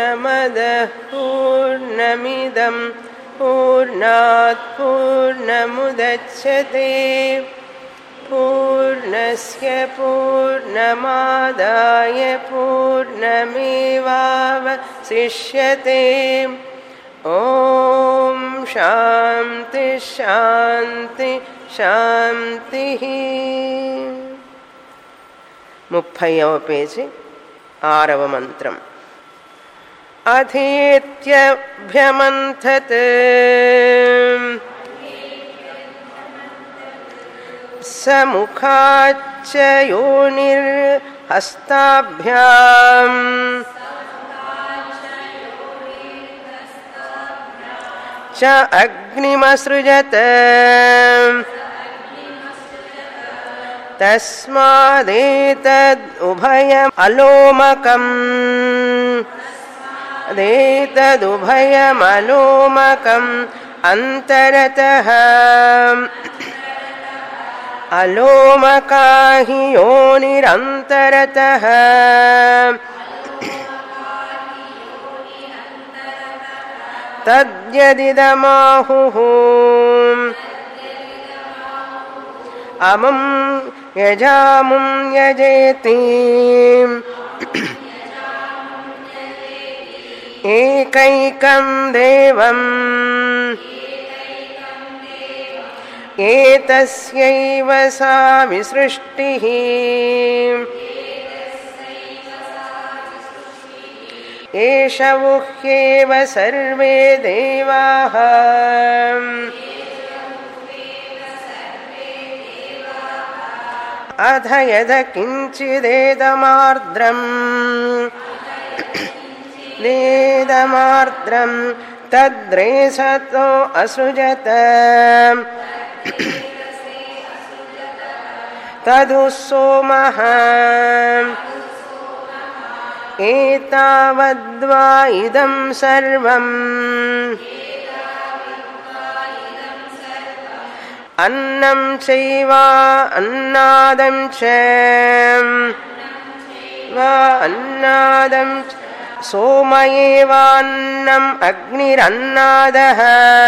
पूर्णमदः पूर्णमिदं पूर्णात् पूर्णमुदच्छते पूर्णस्य पूर्णमादाय पूर्णमेवावशिष्यते ॐ शान्ति शान्ति शान्तिः ముప్పైవ పేజీ ఆరవ మంత్రం అధీత్యభ్యమంథత్ సముఖాచ్చ యోనిర్హస్తాభ్యాం చ అగ్నిమసృజత तस्मादेतदुभयम् अलोमकम् देतदुभयमलोमकम् अन्तरतः अलोमका हि योनिरन्तरतः तद्यदिदमाहुः अमं यजामुं यजेति एकैकं देवम् एतस्यैव सा विसृष्टिः एष गुह्येव सर्वे देवाः अथ यद किञ्चिदेदमार्द्रम् नेदमार्द्रं तद्रेसतो असृजत तदु सोमः एतावद्वा इदं सर्वम् अन्नं चैव अन्नादं च वा अन्नादं सोम एवान्नम् अग्निरन्नादः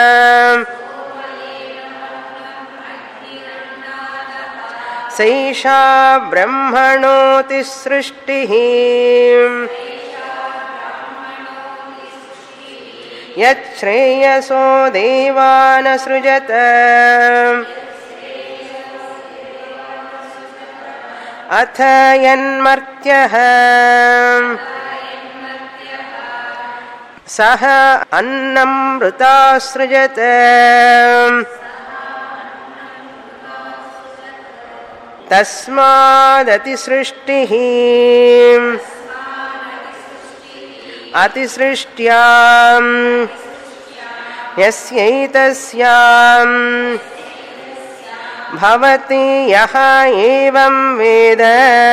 सैषा ब्रह्मणोतिसृष्टिः यच्छ्रेयसो देवानसृजत अथ यन्मर्त्यः सः अन्नमृतासृजत तस्मादतिसृष्टिः अतिसृष्ट्याम् यस्यैतस्याम् भवति यः एवं वेद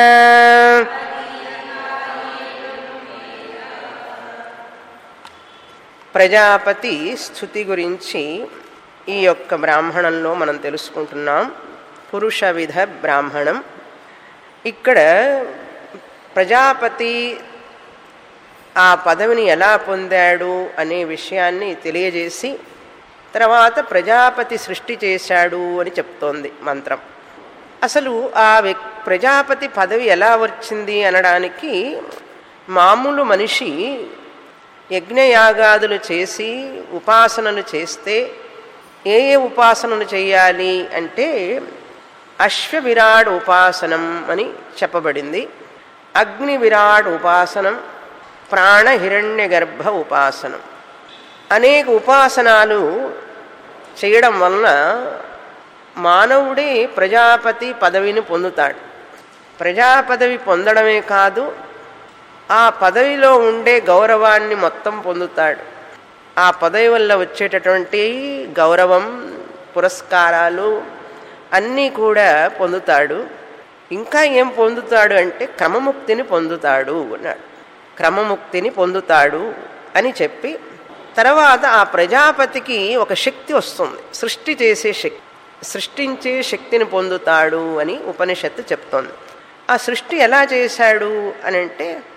ప్రజాపతి స్థుతి గురించి ఈ యొక్క బ్రాహ్మణంలో మనం తెలుసుకుంటున్నాం పురుష విధ బ్రాహ్మణం ఇక్కడ ప్రజాపతి ఆ పదవిని ఎలా పొందాడు అనే విషయాన్ని తెలియజేసి తర్వాత ప్రజాపతి సృష్టి చేశాడు అని చెప్తోంది మంత్రం అసలు ఆ వ్యక్ ప్రజాపతి పదవి ఎలా వచ్చింది అనడానికి మామూలు మనిషి యజ్ఞయాగాదులు చేసి ఉపాసనలు చేస్తే ఏ ఏ ఉపాసనలు చేయాలి అంటే అశ్వ విరాడ్ ఉపాసనం అని చెప్పబడింది అగ్ని విరాడ్ ఉపాసనం ప్రాణ హిరణ్య గర్భ ఉపాసనం అనేక ఉపాసనాలు చేయడం వలన మానవుడే ప్రజాపతి పదవిని పొందుతాడు ప్రజాపదవి పొందడమే కాదు ఆ పదవిలో ఉండే గౌరవాన్ని మొత్తం పొందుతాడు ఆ పదవి వల్ల వచ్చేటటువంటి గౌరవం పురస్కారాలు అన్నీ కూడా పొందుతాడు ఇంకా ఏం పొందుతాడు అంటే క్రమముక్తిని పొందుతాడు అన్నాడు క్రమముక్తిని పొందుతాడు అని చెప్పి తర్వాత ఆ ప్రజాపతికి ఒక శక్తి వస్తుంది సృష్టి చేసే శక్తి సృష్టించే శక్తిని పొందుతాడు అని ఉపనిషత్తు చెప్తోంది ఆ సృష్టి ఎలా చేశాడు అని అంటే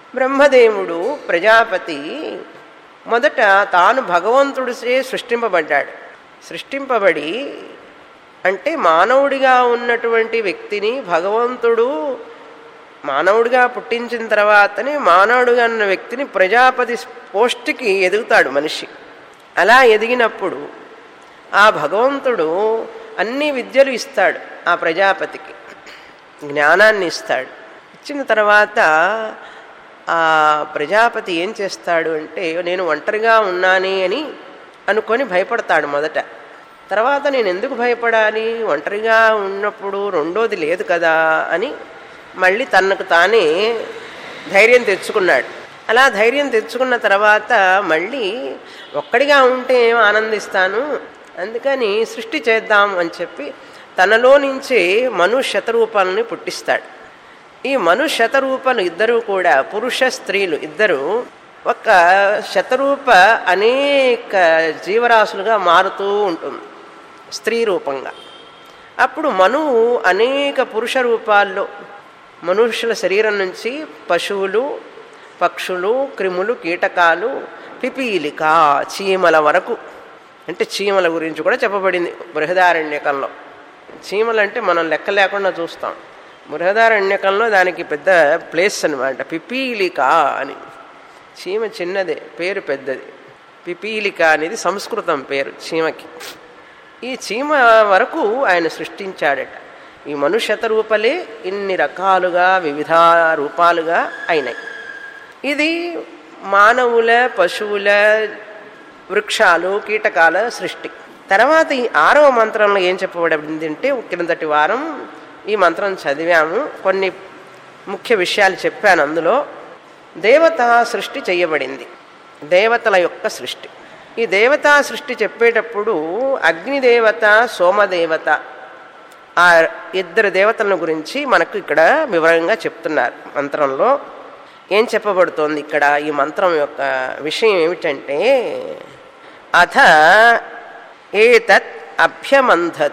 బ్రహ్మదేవుడు ప్రజాపతి మొదట తాను భగవంతుడిసే సృష్టింపబడ్డాడు సృష్టింపబడి అంటే మానవుడిగా ఉన్నటువంటి వ్యక్తిని భగవంతుడు మానవుడిగా పుట్టించిన తర్వాతనే మానవుడిగా ఉన్న వ్యక్తిని ప్రజాపతి పోస్ట్కి ఎదుగుతాడు మనిషి అలా ఎదిగినప్పుడు ఆ భగవంతుడు అన్ని విద్యలు ఇస్తాడు ఆ ప్రజాపతికి జ్ఞానాన్ని ఇస్తాడు ఇచ్చిన తర్వాత ఆ ప్రజాపతి ఏం చేస్తాడు అంటే నేను ఒంటరిగా ఉన్నానే అని అనుకొని భయపడతాడు మొదట తర్వాత నేను ఎందుకు భయపడాలి ఒంటరిగా ఉన్నప్పుడు రెండోది లేదు కదా అని మళ్ళీ తనకు తానే ధైర్యం తెచ్చుకున్నాడు అలా ధైర్యం తెచ్చుకున్న తర్వాత మళ్ళీ ఒక్కడిగా ఉంటే ఏం ఆనందిస్తాను అందుకని సృష్టి చేద్దాం అని చెప్పి తనలో నుంచే మను శతరూపాలని పుట్టిస్తాడు ఈ మను శతరూపాలు ఇద్దరు కూడా పురుష స్త్రీలు ఇద్దరు ఒక శతరూప అనేక జీవరాశులుగా మారుతూ ఉంటుంది స్త్రీ రూపంగా అప్పుడు మనువు అనేక పురుష రూపాల్లో మనుష్యుల శరీరం నుంచి పశువులు పక్షులు క్రిములు కీటకాలు పిపీలిక చీమల వరకు అంటే చీమల గురించి కూడా చెప్పబడింది బృహదారణ్యకంలో చీమలు అంటే మనం లెక్క లేకుండా చూస్తాం బృహదారణ్యకంలో దానికి పెద్ద ప్లేస్ అనమాట పిపీలిక అని చీమ చిన్నదే పేరు పెద్దది పిపీలిక అనేది సంస్కృతం పేరు చీమకి ఈ చీమ వరకు ఆయన సృష్టించాడట ఈ మనుష్యత రూపలే ఇన్ని రకాలుగా వివిధ రూపాలుగా అయినాయి ఇది మానవుల పశువుల వృక్షాలు కీటకాల సృష్టి తర్వాత ఈ ఆరవ మంత్రంలో ఏం చెప్పబడింది అంటే క్రిందటి వారం ఈ మంత్రం చదివాము కొన్ని ముఖ్య విషయాలు చెప్పాను అందులో దేవతా సృష్టి చేయబడింది దేవతల యొక్క సృష్టి ఈ దేవతా సృష్టి చెప్పేటప్పుడు అగ్నిదేవత సోమదేవత ఆ ఇద్దరు దేవతల గురించి మనకు ఇక్కడ వివరంగా చెప్తున్నారు మంత్రంలో ఏం చెప్పబడుతోంది ఇక్కడ ఈ మంత్రం యొక్క విషయం ఏమిటంటే అథ ఏతత్ అభ్యమంధత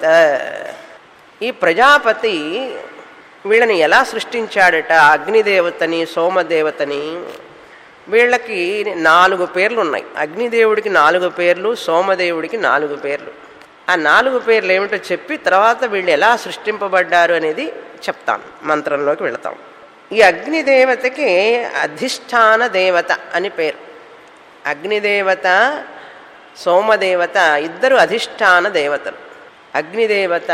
ఈ ప్రజాపతి వీళ్ళని ఎలా సృష్టించాడట అగ్నిదేవతని సోమదేవతని వీళ్ళకి నాలుగు పేర్లు ఉన్నాయి అగ్నిదేవుడికి నాలుగు పేర్లు సోమదేవుడికి నాలుగు పేర్లు ఆ నాలుగు పేర్లు ఏమిటో చెప్పి తర్వాత వీళ్ళు ఎలా సృష్టింపబడ్డారు అనేది చెప్తాం మంత్రంలోకి వెళతాం ఈ అగ్నిదేవతకి అధిష్టాన దేవత అని పేరు అగ్నిదేవత సోమదేవత ఇద్దరు అధిష్టాన దేవతలు అగ్నిదేవత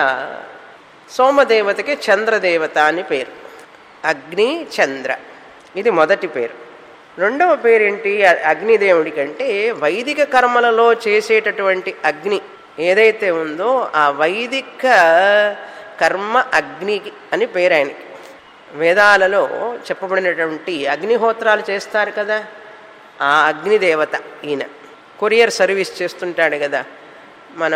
సోమదేవతకి చంద్రదేవత అని పేరు అగ్ని చంద్ర ఇది మొదటి పేరు రెండవ పేరేంటి అగ్నిదేవుడికి అంటే వైదిక కర్మలలో చేసేటటువంటి అగ్ని ఏదైతే ఉందో ఆ వైదిక కర్మ అగ్ని అని పేరు ఆయనకి వేదాలలో చెప్పబడినటువంటి అగ్నిహోత్రాలు చేస్తారు కదా ఆ అగ్నిదేవత ఈయన కొరియర్ సర్వీస్ చేస్తుంటాడు కదా మనం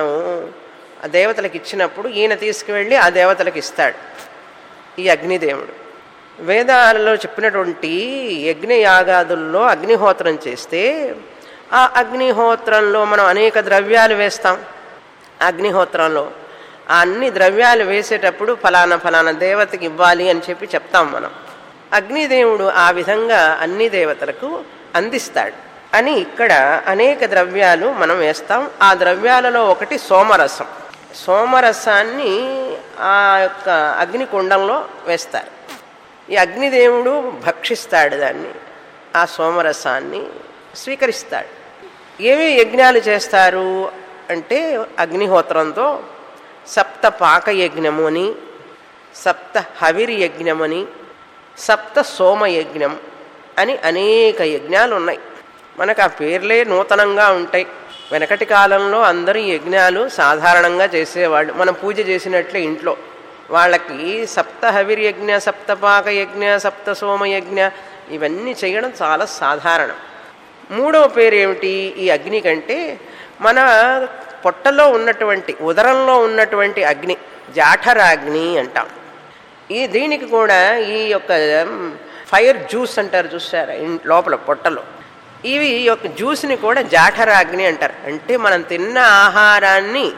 ఆ దేవతలకు ఇచ్చినప్పుడు ఈయన తీసుకువెళ్ళి ఆ దేవతలకు ఇస్తాడు ఈ అగ్నిదేవుడు వేదాలలో చెప్పినటువంటి యజ్ఞయాగాదుల్లో అగ్నిహోత్రం చేస్తే ఆ అగ్నిహోత్రంలో మనం అనేక ద్రవ్యాలు వేస్తాం అగ్నిహోత్రంలో ఆ అన్ని ద్రవ్యాలు వేసేటప్పుడు ఫలానా ఫలానా దేవతకి ఇవ్వాలి అని చెప్పి చెప్తాం మనం అగ్నిదేవుడు ఆ విధంగా అన్ని దేవతలకు అందిస్తాడు అని ఇక్కడ అనేక ద్రవ్యాలు మనం వేస్తాం ఆ ద్రవ్యాలలో ఒకటి సోమరసం సోమరసాన్ని ఆ యొక్క అగ్నికుండంలో వేస్తారు ఈ అగ్నిదేవుడు భక్షిస్తాడు దాన్ని ఆ సోమరసాన్ని స్వీకరిస్తాడు ఏమి యజ్ఞాలు చేస్తారు అంటే అగ్నిహోత్రంతో సప్త పాక యజ్ఞము అని సప్త హవిరి యజ్ఞమని సప్త సోమ యజ్ఞం అని అనేక యజ్ఞాలు ఉన్నాయి మనకు ఆ పేర్లే నూతనంగా ఉంటాయి వెనకటి కాలంలో అందరూ యజ్ఞాలు సాధారణంగా చేసేవాళ్ళు మనం పూజ చేసినట్లే ఇంట్లో వాళ్ళకి సప్త హవిర్ యజ్ఞ సప్తపాక యజ్ఞ సప్త సోమ యజ్ఞ ఇవన్నీ చేయడం చాలా సాధారణం మూడవ పేరు ఏమిటి ఈ అగ్ని కంటే మన పొట్టలో ఉన్నటువంటి ఉదరంలో ఉన్నటువంటి అగ్ని జాఠరాగ్ని అంటాం ఈ దీనికి కూడా ఈ యొక్క ఫైర్ జ్యూస్ అంటారు చూసారా లోపల పొట్టలో ఇవి యొక్క జ్యూస్ని కూడా జాఠరాగ్ని అంటారు అంటే మనం తిన్న ఆహారాన్ని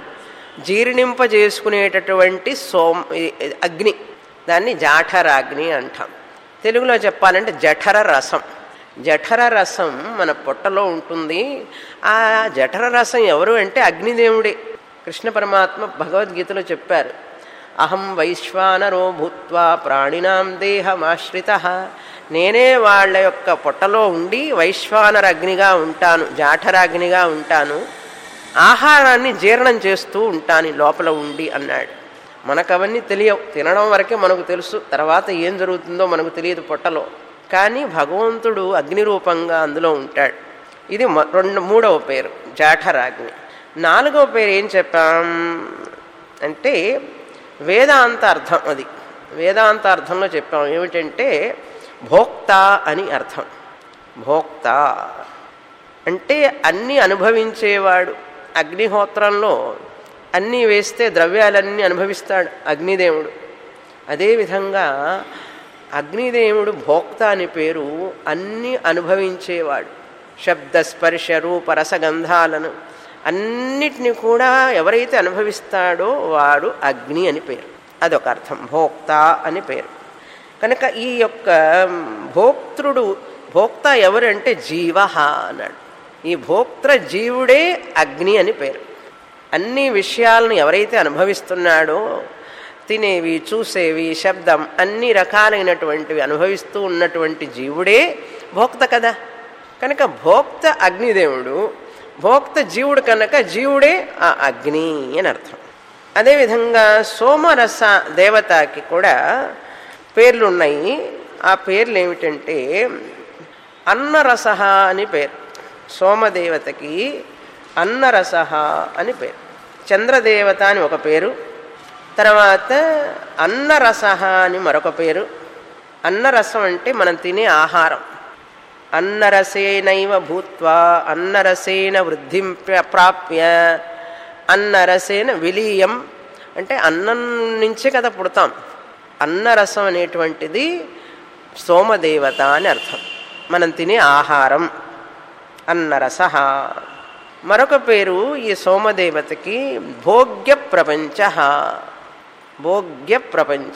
జీర్ణింపజేసుకునేటటువంటి సోమ అగ్ని దాన్ని జాఠరాగ్ని అంటాం తెలుగులో చెప్పాలంటే జఠర రసం జఠర రసం మన పొట్టలో ఉంటుంది ఆ జఠర రసం ఎవరు అంటే అగ్నిదేవుడే కృష్ణ పరమాత్మ భగవద్గీతలో చెప్పారు అహం వైశ్వానరో భూత్వా ప్రాణినాం దేహమాశ్రిత నేనే వాళ్ళ యొక్క పొట్టలో ఉండి వైశ్వానర అగ్నిగా ఉంటాను జాఠరాగ్నిగా ఉంటాను ఆహారాన్ని జీర్ణం చేస్తూ ఉంటాను ఈ లోపల ఉండి అన్నాడు మనకు అవన్నీ తెలియవు తినడం వరకే మనకు తెలుసు తర్వాత ఏం జరుగుతుందో మనకు తెలియదు పొట్టలో కానీ భగవంతుడు అగ్ని రూపంగా అందులో ఉంటాడు ఇది మొ- రెండు మూడవ పేరు జాఠరాగ్ని నాలుగవ పేరు ఏం చెప్పాం అంటే వేదాంత అర్థం అది వేదాంత అర్థంలో చెప్పాం ఏమిటంటే భోక్త అని అర్థం భోక్త అంటే అన్నీ అనుభవించేవాడు అగ్నిహోత్రంలో అన్నీ వేస్తే ద్రవ్యాలన్నీ అనుభవిస్తాడు అగ్నిదేవుడు అదేవిధంగా అగ్నిదేవుడు భోక్త అని పేరు అన్నీ అనుభవించేవాడు శబ్ద స్పర్శ రూప రసగంధాలను అన్నిటిని కూడా ఎవరైతే అనుభవిస్తాడో వాడు అగ్ని అని పేరు అదొక అర్థం భోక్త అని పేరు కనుక ఈ యొక్క భోక్తృడు భోక్త ఎవరంటే జీవ అన్నాడు ఈ భోక్తృ జీవుడే అగ్ని అని పేరు అన్ని విషయాలను ఎవరైతే అనుభవిస్తున్నాడో తినేవి చూసేవి శబ్దం అన్ని రకాలైనటువంటివి అనుభవిస్తూ ఉన్నటువంటి జీవుడే భోక్త కదా కనుక భోక్త అగ్నిదేవుడు భోక్త జీవుడు కనుక జీవుడే ఆ అగ్ని అని అర్థం అదేవిధంగా సోమరస దేవతకి కూడా పేర్లు ఉన్నాయి ఆ పేర్లు ఏమిటంటే అన్నరస అని పేరు సోమదేవతకి అన్నరస అని పేరు చంద్రదేవత అని ఒక పేరు తర్వాత అన్నరస అని మరొక పేరు అన్నరసం అంటే మనం తినే ఆహారం అన్నరసేనైవ భూత్వా అన్నరసేన వృద్ధిం ప్ర- ప్రాప్య అన్నరసేన విలీయం అంటే అన్నం నుంచే కదా పుడతాం అన్నరసం అనేటువంటిది సోమదేవత అని అర్థం మనం తినే ఆహారం అన్నరస మరొక పేరు ఈ సోమదేవతకి భోగ్య ప్రపంచ భోగ్య ప్రపంచ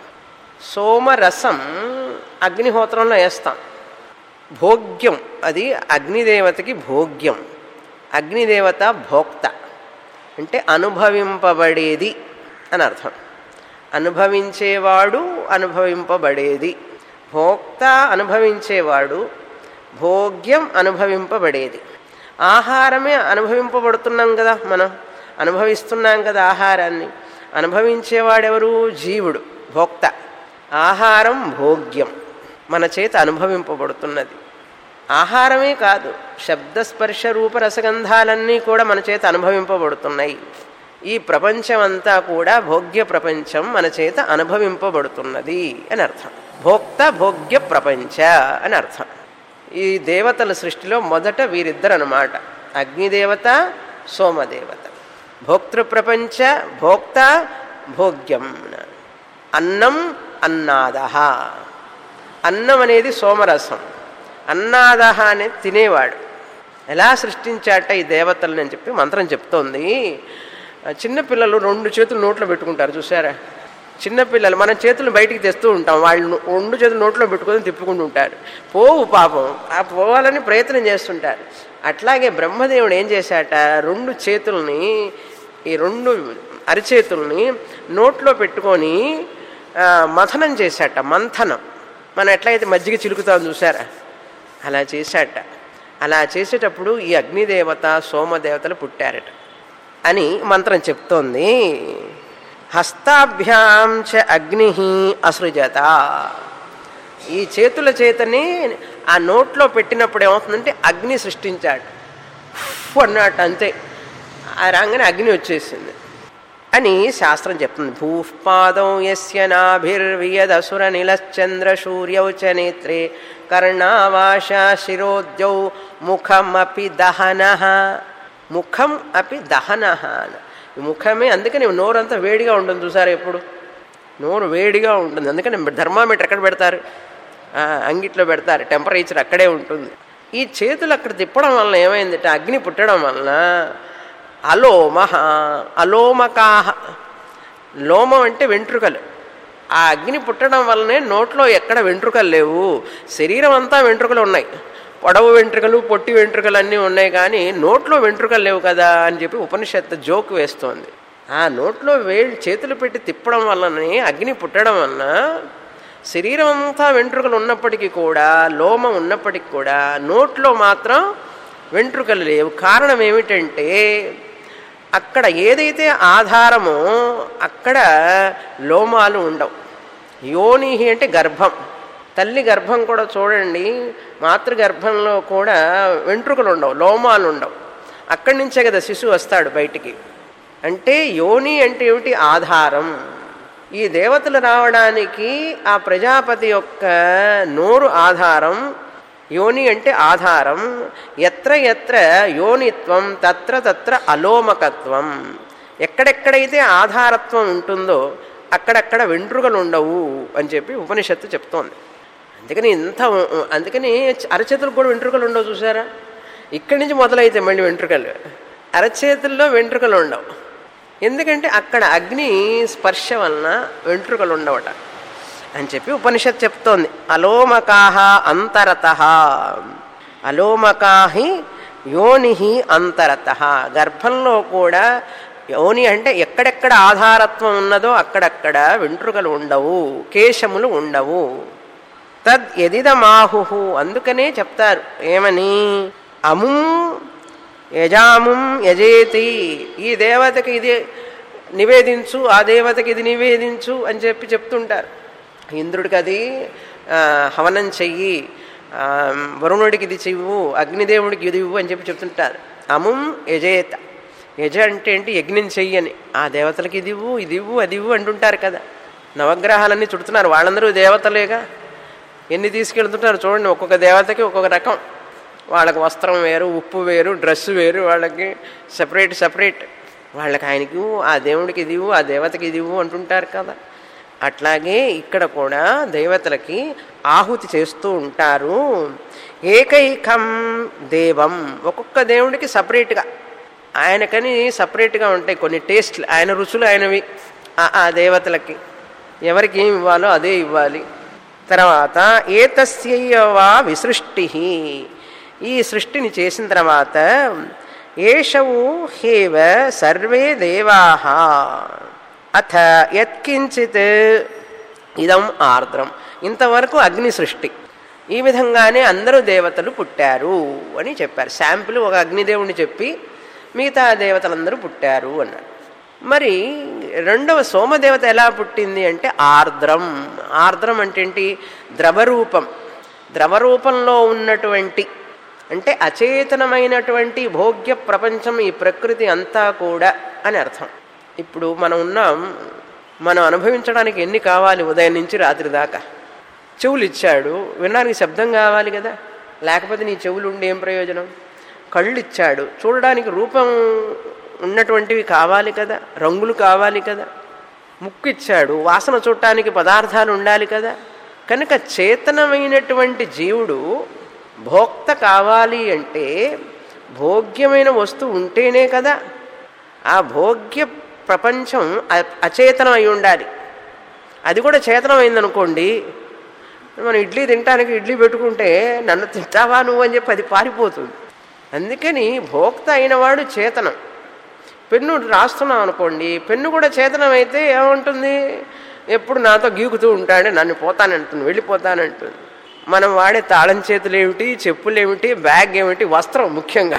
సోమరసం అగ్నిహోత్రంలో వేస్తాం భోగ్యం అది అగ్నిదేవతకి భోగ్యం అగ్నిదేవత భోక్త అంటే అనుభవింపబడేది అని అర్థం అనుభవించేవాడు అనుభవింపబడేది భోక్త అనుభవించేవాడు భోగ్యం అనుభవింపబడేది ఆహారమే అనుభవింపబడుతున్నాం కదా మనం అనుభవిస్తున్నాం కదా ఆహారాన్ని అనుభవించేవాడెవరు జీవుడు భోక్త ఆహారం భోగ్యం మన చేత అనుభవింపబడుతున్నది ఆహారమే కాదు శబ్దస్పర్శ రూప రసగంధాలన్నీ కూడా మన చేత అనుభవింపబడుతున్నాయి ఈ ప్రపంచం అంతా కూడా భోగ్య ప్రపంచం మన చేత అనుభవింపబడుతున్నది అని అర్థం భోక్త భోగ్య ప్రపంచ అని అర్థం ఈ దేవతల సృష్టిలో మొదట వీరిద్దరు అనమాట అగ్నిదేవత సోమదేవత భోక్తృ ప్రపంచ భోక్త భోగ్యం అన్నం అన్నాద అన్నం అనేది సోమరసం అన్నాద అనేది తినేవాడు ఎలా సృష్టించాట ఈ దేవతలను అని చెప్పి మంత్రం చెప్తోంది చిన్నపిల్లలు రెండు చేతులు నోట్లో పెట్టుకుంటారు చూసారా చిన్నపిల్లలు మన చేతులు బయటికి తెస్తూ ఉంటాం వాళ్ళు రెండు చేతులు నోట్లో పెట్టుకొని తిప్పుకుంటూ ఉంటారు పోవు పాపం ఆ పోవాలని ప్రయత్నం చేస్తుంటారు అట్లాగే బ్రహ్మదేవుడు ఏం చేశాట రెండు చేతుల్ని ఈ రెండు అరిచేతుల్ని నోట్లో పెట్టుకొని ఆ, మథనం చేశాట మంథనం మనం ఎట్లయితే మజ్జిగ చిలుకుతాం చూసారా అలా చేశాట అలా చేసేటప్పుడు ఈ అగ్నిదేవత సోమదేవతలు పుట్టారట అని మంత్రం చెప్తోంది హస్తాభ్యాం చ అగ్ని అసృజత ఈ చేతుల చేతని ఆ నోట్లో పెట్టినప్పుడు ఏమవుతుందంటే అగ్ని సృష్టించాడు ఫు అన్నట్టు అంతే ఆ రాగానే అగ్ని వచ్చేసింది అని శాస్త్రం చెప్తుంది భూపాదం యస్య నాభిర్వియదసుర నిలశ్చంద్ర సూర్యౌ చ నేత్రే కర్ణావాష శిరోద్యౌ ముఖమపి దహన ముఖం అపి దహన ఈ ముఖమే అందుకని నోరంతా వేడిగా ఉంటుంది చూసారు ఎప్పుడు నోరు వేడిగా ఉంటుంది అందుకని థర్మామీటర్ ఎక్కడ పెడతారు ఆ, అంగిట్లో పెడతారు టెంపరేచర్ అక్కడే ఉంటుంది ఈ చేతులు అక్కడ తిప్పడం వలన ఏమైందంటే అగ్ని పుట్టడం వలన అలోమహ అలోమకాహ లోమం అంటే వెంట్రుకలు ఆ అగ్ని పుట్టడం వల్లనే నోట్లో ఎక్కడ వెంట్రుకలు లేవు శరీరం అంతా వెంట్రుకలు ఉన్నాయి పొడవు వెంట్రుకలు పొట్టి వెంట్రుకలు అన్నీ ఉన్నాయి కానీ నోట్లో వెంట్రుకలు లేవు కదా అని చెప్పి ఉపనిషత్తు జోక్ వేస్తోంది ఆ నోట్లో వే చేతులు పెట్టి తిప్పడం వల్లనే అగ్ని పుట్టడం వలన శరీరం అంతా వెంట్రుకలు ఉన్నప్పటికీ కూడా లోమం ఉన్నప్పటికీ కూడా నోట్లో మాత్రం వెంట్రుకలు లేవు కారణం ఏమిటంటే అక్కడ ఏదైతే ఆధారమో అక్కడ లోమాలు ఉండవు యోని అంటే గర్భం తల్లి గర్భం కూడా చూడండి మాతృగర్భంలో కూడా వెంట్రుకలు ఉండవు లోమాలు ఉండవు అక్కడి నుంచే కదా శిశువు వస్తాడు బయటికి అంటే యోని అంటే ఏమిటి ఆధారం ఈ దేవతలు రావడానికి ఆ ప్రజాపతి యొక్క నోరు ఆధారం యోని అంటే ఆధారం ఎత్ర ఎత్ర యోనిత్వం తత్ర తత్ర అలోమకత్వం ఎక్కడెక్కడైతే ఆధారత్వం ఉంటుందో అక్కడక్కడ వెంట్రుకలు ఉండవు అని చెప్పి ఉపనిషత్తు చెప్తోంది అందుకని ఇంత అందుకని అరచేతులకు కూడా వెంట్రుకలు ఉండవు చూసారా ఇక్కడి నుంచి మొదలైతే మళ్ళీ వెంట్రుకలు అరచేతుల్లో వెంట్రుకలు ఉండవు ఎందుకంటే అక్కడ అగ్ని స్పర్శ వలన వెంట్రుకలు ఉండవట అని చెప్పి ఉపనిషత్ చెప్తోంది అలోమకాహ అంతరత అలోమకాహి యోని అంతరత గర్భంలో కూడా యోని అంటే ఎక్కడెక్కడ ఆధారత్వం ఉన్నదో అక్కడక్కడ వెంట్రుకలు ఉండవు కేశములు ఉండవు తద్ ఎదిదమాహు అందుకనే చెప్తారు ఏమని అముం యజాముం యజేతి ఈ దేవతకి ఇది నివేదించు ఆ దేవతకి ఇది నివేదించు అని చెప్పి చెప్తుంటారు ఇంద్రుడికి అది హవనం చెయ్యి వరుణుడికి ఇది చెయ్వు అగ్నిదేవుడికి ఇది ఇవ్వు అని చెప్పి చెప్తుంటారు అముం యజేత యజ అంటే ఏంటి యజ్ఞం చెయ్యని ఆ దేవతలకి ఇది ఇవ్వు ఇది ఇవ్వు అది ఇవ్వు అంటుంటారు కదా నవగ్రహాలన్నీ చుడుతున్నారు వాళ్ళందరూ దేవతలేగా ఎన్ని తీసుకెళ్తుంటారు చూడండి ఒక్కొక్క దేవతకి ఒక్కొక్క రకం వాళ్ళకి వస్త్రం వేరు ఉప్పు వేరు డ్రెస్సు వేరు వాళ్ళకి సపరేట్ సపరేట్ వాళ్ళకి ఆయనకి ఆ దేవుడికి ఇది ఆ దేవతకి ఇది అంటుంటారు కదా అట్లాగే ఇక్కడ కూడా దేవతలకి ఆహుతి చేస్తూ ఉంటారు ఏకైకం దేవం ఒక్కొక్క దేవుడికి సపరేట్గా ఆయనకని సపరేట్గా ఉంటాయి కొన్ని టేస్ట్లు ఆయన రుచులు ఆయనవి ఆ దేవతలకి ఎవరికి ఏమి ఇవ్వాలో అదే ఇవ్వాలి తర్వాత ఏతస్యవా విసృష్టి ఈ సృష్టిని చేసిన తర్వాత ఏషవు హేవ సర్వే దేవా అథ యత్కించిత్ ఇదం ఆర్ద్రం ఇంతవరకు అగ్ని సృష్టి ఈ విధంగానే అందరూ దేవతలు పుట్టారు అని చెప్పారు శాంపుల్ ఒక అగ్నిదేవుని చెప్పి మిగతా దేవతలందరూ పుట్టారు అన్నారు మరి రెండవ సోమదేవత ఎలా పుట్టింది అంటే ఆర్ద్రం ఆర్ద్రం అంటే ఏంటి ద్రవరూపం ద్రవరూపంలో ఉన్నటువంటి అంటే అచేతనమైనటువంటి భోగ్య ప్రపంచం ఈ ప్రకృతి అంతా కూడా అని అర్థం ఇప్పుడు మనం ఉన్నాం మనం అనుభవించడానికి ఎన్ని కావాలి ఉదయం నుంచి రాత్రి దాకా చెవులు ఇచ్చాడు వినడానికి శబ్దం కావాలి కదా లేకపోతే నీ చెవులు ఉండి ఏం ప్రయోజనం కళ్ళు ఇచ్చాడు చూడడానికి రూపం ఉన్నటువంటివి కావాలి కదా రంగులు కావాలి కదా ముక్కు ఇచ్చాడు వాసన చూడటానికి పదార్థాలు ఉండాలి కదా కనుక చేతనమైనటువంటి జీవుడు భోక్త కావాలి అంటే భోగ్యమైన వస్తువు ఉంటేనే కదా ఆ భోగ్య ప్రపంచం అచేతనం అయి ఉండాలి అది కూడా చేతనమైందనుకోండి మనం ఇడ్లీ తినడానికి ఇడ్లీ పెట్టుకుంటే నన్ను తింటావా నువ్వు అని చెప్పి అది పారిపోతుంది అందుకని భోక్త అయినవాడు చేతనం పెన్ను రాస్తున్నాం అనుకోండి పెన్ను కూడా చేతనం అయితే ఏముంటుంది ఎప్పుడు నాతో గీకుతూ ఉంటాడు నన్ను పోతానంటుంది వెళ్ళిపోతానంటుంది మనం వాడే తాళం చేతులు ఏమిటి చెప్పులు ఏమిటి బ్యాగ్ ఏమిటి వస్త్రం ముఖ్యంగా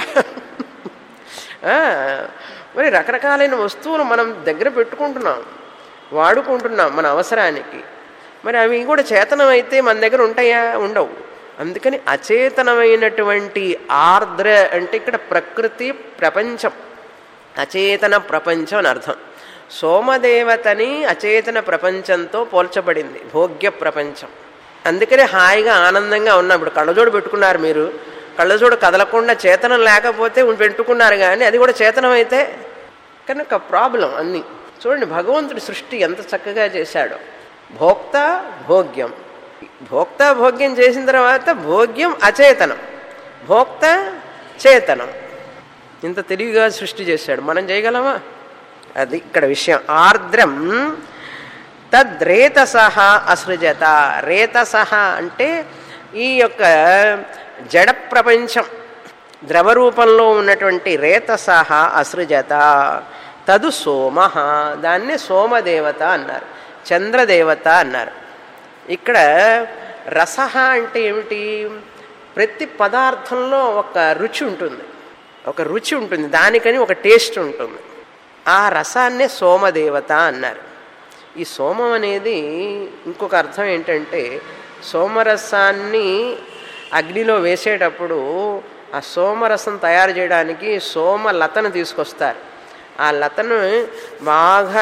మరి రకరకాలైన వస్తువులు మనం దగ్గర పెట్టుకుంటున్నాం వాడుకుంటున్నాం మన అవసరానికి మరి అవి కూడా చేతనం అయితే మన దగ్గర ఉంటాయా ఉండవు అందుకని అచేతనమైనటువంటి ఆర్ద్ర అంటే ఇక్కడ ప్రకృతి ప్రపంచం అచేతన ప్రపంచం అని అర్థం సోమదేవతని అచేతన ప్రపంచంతో పోల్చబడింది భోగ్య ప్రపంచం అందుకనే హాయిగా ఆనందంగా ఉన్నాం ఇప్పుడు కళ్ళజోడు పెట్టుకున్నారు మీరు కళ్ళజోడు కదలకుండా చేతనం లేకపోతే పెట్టుకున్నారు కానీ అది కూడా చేతనం అయితే కనుక ప్రాబ్లం అన్నీ చూడండి భగవంతుడి సృష్టి ఎంత చక్కగా చేశాడో భోక్త భోగ్యం భోక్త భోగ్యం చేసిన తర్వాత భోగ్యం అచేతనం భోక్త చేతనం ఇంత తెలివిగా సృష్టి చేశాడు మనం చేయగలమా అది ఇక్కడ విషయం ఆర్ద్రం తద్రేతస అసృజత రేతస అంటే ఈ యొక్క జడ ప్రపంచం ద్రవరూపంలో ఉన్నటువంటి రేతస అసృజత తదు సోమ దాన్ని సోమదేవత అన్నారు చంద్రదేవత అన్నారు ఇక్కడ రస అంటే ఏమిటి ప్రతి పదార్థంలో ఒక రుచి ఉంటుంది ఒక రుచి ఉంటుంది దానికని ఒక టేస్ట్ ఉంటుంది ఆ రసాన్నే సోమదేవత అన్నారు ఈ సోమం అనేది ఇంకొక అర్థం ఏంటంటే సోమరసాన్ని అగ్నిలో వేసేటప్పుడు ఆ సోమరసం తయారు చేయడానికి సోమ లతను తీసుకొస్తారు ఆ లతను బాగా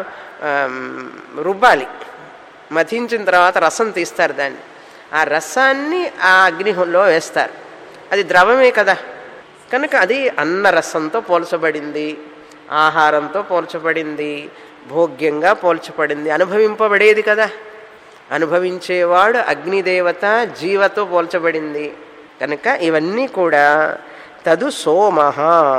రుబ్బాలి మథించిన తర్వాత రసం తీస్తారు దాన్ని ఆ రసాన్ని ఆ అగ్నిలో వేస్తారు అది ద్రవమే కదా కనుక అది అన్న రసంతో పోల్చబడింది ఆహారంతో పోల్చబడింది భోగ్యంగా పోల్చబడింది అనుభవింపబడేది కదా అనుభవించేవాడు అగ్నిదేవత జీవతో పోల్చబడింది కనుక ఇవన్నీ కూడా తదు సోమహ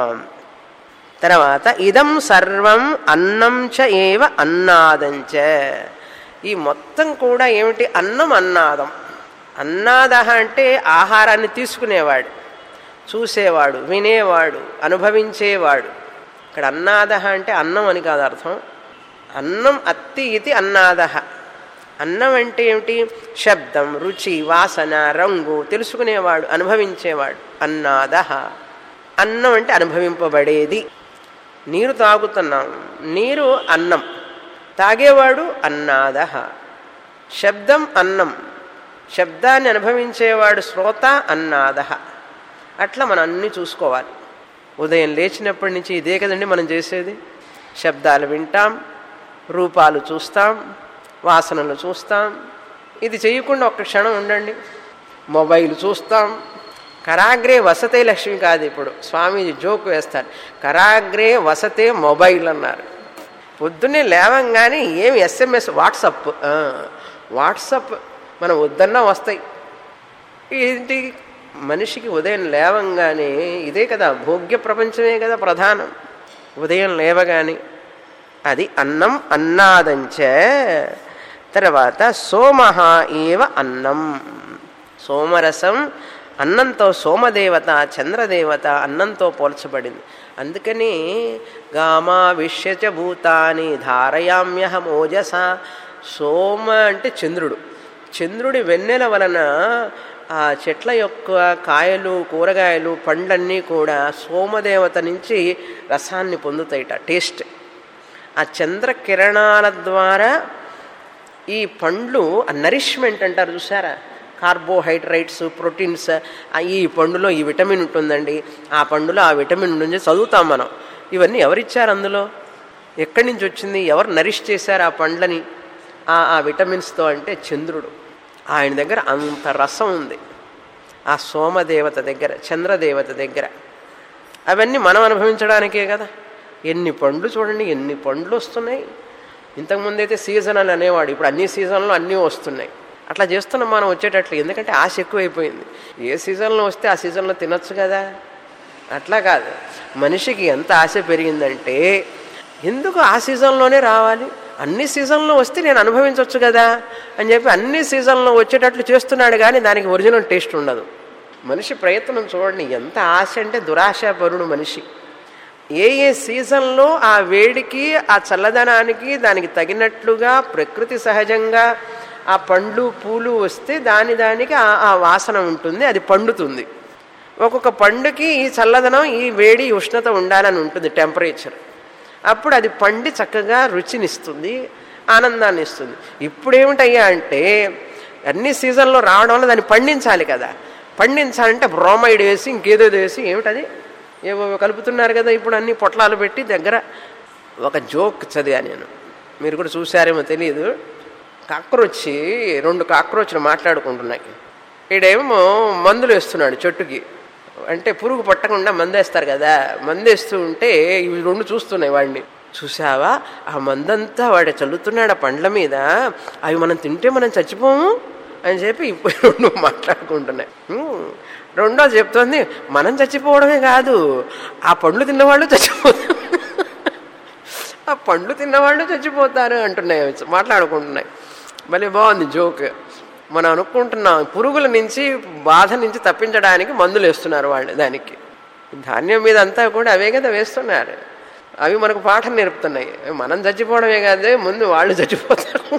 తర్వాత ఇదం సర్వం అన్నం చ ఏవ అన్నాదంచ ఈ మొత్తం కూడా ఏమిటి అన్నం అన్నాదం అన్నాద అంటే ఆహారాన్ని తీసుకునేవాడు చూసేవాడు వినేవాడు అనుభవించేవాడు ఇక్కడ అన్నాద అంటే అన్నం అని కాదు అర్థం అన్నం అత్తి ఇది అన్నాద అన్నం అంటే ఏమిటి శబ్దం రుచి వాసన రంగు తెలుసుకునేవాడు అనుభవించేవాడు అన్నాద అన్నం అంటే అనుభవింపబడేది నీరు తాగుతున్నాం నీరు అన్నం తాగేవాడు అన్నాద శబ్దం అన్నం శబ్దాన్ని అనుభవించేవాడు శ్రోత అన్నాద అట్లా మనం అన్నీ చూసుకోవాలి ఉదయం లేచినప్పటి నుంచి ఇదే కదండి మనం చేసేది శబ్దాలు వింటాం రూపాలు చూస్తాం వాసనలు చూస్తాం ఇది చేయకుండా ఒక్క క్షణం ఉండండి మొబైల్ చూస్తాం కరాగ్రే వసతే లక్ష్మి కాదు ఇప్పుడు స్వామీజీ జోక్ వేస్తారు కరాగ్రే వసతే మొబైల్ అన్నారు పొద్దున్నే లేవంగానే ఏమి ఎస్ఎంఎస్ వాట్సప్ వాట్సప్ మనం వద్దన్నా వస్తాయి ఏంటి మనిషికి ఉదయం లేవంగానే ఇదే కదా భోగ్య ప్రపంచమే కదా ప్రధానం ఉదయం లేవగానే అది అన్నం అన్నాదంచ తర్వాత సోమహ ఏవ అన్నం సోమరసం అన్నంతో సోమదేవత చంద్రదేవత అన్నంతో పోల్చబడింది అందుకని గామా విశ్యచ భూతాని ధారయామ్యహం ఓజస సోమ అంటే చంద్రుడు చంద్రుడి వెన్నెల వలన ఆ చెట్ల యొక్క కాయలు కూరగాయలు పండ్లన్నీ కూడా సోమదేవత నుంచి రసాన్ని పొందుతాయిట టేస్ట్ ఆ చంద్రకిరణాల ద్వారా ఈ పండ్లు ఆ నరిష్మెంట్ అంటారు చూసారా కార్బోహైడ్రేట్స్ ప్రోటీన్స్ ఈ పండులో ఈ విటమిన్ ఉంటుందండి ఆ పండులో ఆ విటమిన్ నుంచి చదువుతాం మనం ఇవన్నీ ఎవరిచ్చారు అందులో ఎక్కడి నుంచి వచ్చింది ఎవరు నరిష్ చేశారు ఆ పండ్లని ఆ విటమిన్స్తో అంటే చంద్రుడు ఆయన దగ్గర అంత రసం ఉంది ఆ సోమదేవత దగ్గర చంద్రదేవత దగ్గర అవన్నీ మనం అనుభవించడానికే కదా ఎన్ని పండ్లు చూడండి ఎన్ని పండ్లు వస్తున్నాయి ఇంతకుముందు అయితే సీజనల్ అనేవాడు ఇప్పుడు అన్ని సీజన్లో అన్నీ వస్తున్నాయి అట్లా చేస్తున్నాం మనం వచ్చేటట్లు ఎందుకంటే ఆశ ఎక్కువైపోయింది ఏ సీజన్లో వస్తే ఆ సీజన్లో తినొచ్చు కదా అట్లా కాదు మనిషికి ఎంత ఆశ పెరిగిందంటే ఎందుకు ఆ సీజన్లోనే రావాలి అన్ని సీజన్లో వస్తే నేను అనుభవించవచ్చు కదా అని చెప్పి అన్ని సీజన్లో వచ్చేటట్లు చేస్తున్నాడు కానీ దానికి ఒరిజినల్ టేస్ట్ ఉండదు మనిషి ప్రయత్నం చూడండి ఎంత ఆశ అంటే దురాశాపరుడు మనిషి ఏ ఏ సీజన్లో ఆ వేడికి ఆ చల్లదనానికి దానికి తగినట్లుగా ప్రకృతి సహజంగా ఆ పండ్లు పూలు వస్తే దాని దానికి ఆ వాసన ఉంటుంది అది పండుతుంది ఒక్కొక్క పండుకి ఈ చల్లదనం ఈ వేడి ఉష్ణత ఉండాలని ఉంటుంది టెంపరేచర్ అప్పుడు అది పండి చక్కగా రుచినిస్తుంది ఆనందాన్ని ఇస్తుంది ఇప్పుడు ఏమిటయ్యా అంటే అన్ని సీజన్లో రావడం వల్ల దాన్ని పండించాలి కదా పండించాలంటే బ్రోమైడ్ వేసి ఇంకేదో వేసి ఏమిటది ఏవో కలుపుతున్నారు కదా ఇప్పుడు అన్ని పొట్లాలు పెట్టి దగ్గర ఒక జోక్ చదివా నేను మీరు కూడా చూసారేమో తెలియదు కాక్రోచ్ రెండు కాక్రోచ్లు మాట్లాడుకుంటున్నాయి ఈడేమో మందులు వేస్తున్నాడు చెట్టుకి అంటే పురుగు పట్టకుండా మందేస్తారు కదా మందేస్తూ ఉంటే ఇవి రెండు చూస్తున్నాయి వాడిని చూసావా ఆ మందంతా వాడు చల్లుతున్నాడు ఆ పండ్ల మీద అవి మనం తింటే మనం చచ్చిపోము అని చెప్పి ఇప్పుడు రెండు మాట్లాడుకుంటున్నాయి రెండో చెప్తోంది మనం చచ్చిపోవడమే కాదు ఆ పండ్లు తిన్నవాళ్ళు చచ్చిపోతాం ఆ పండ్లు తిన్నవాళ్ళు చచ్చిపోతారు అంటున్నాయి అవి మాట్లాడుకుంటున్నాయి మళ్ళీ బాగుంది జోక్ మనం అనుకుంటున్నాం పురుగుల నుంచి బాధ నుంచి తప్పించడానికి మందులు వేస్తున్నారు వాళ్ళు దానికి ధాన్యం మీద అంతా కూడా అవే కదా వేస్తున్నారు అవి మనకు పాఠం నేర్పుతున్నాయి మనం చచ్చిపోవడమే కాదే ముందు వాళ్ళు చచ్చిపోతారు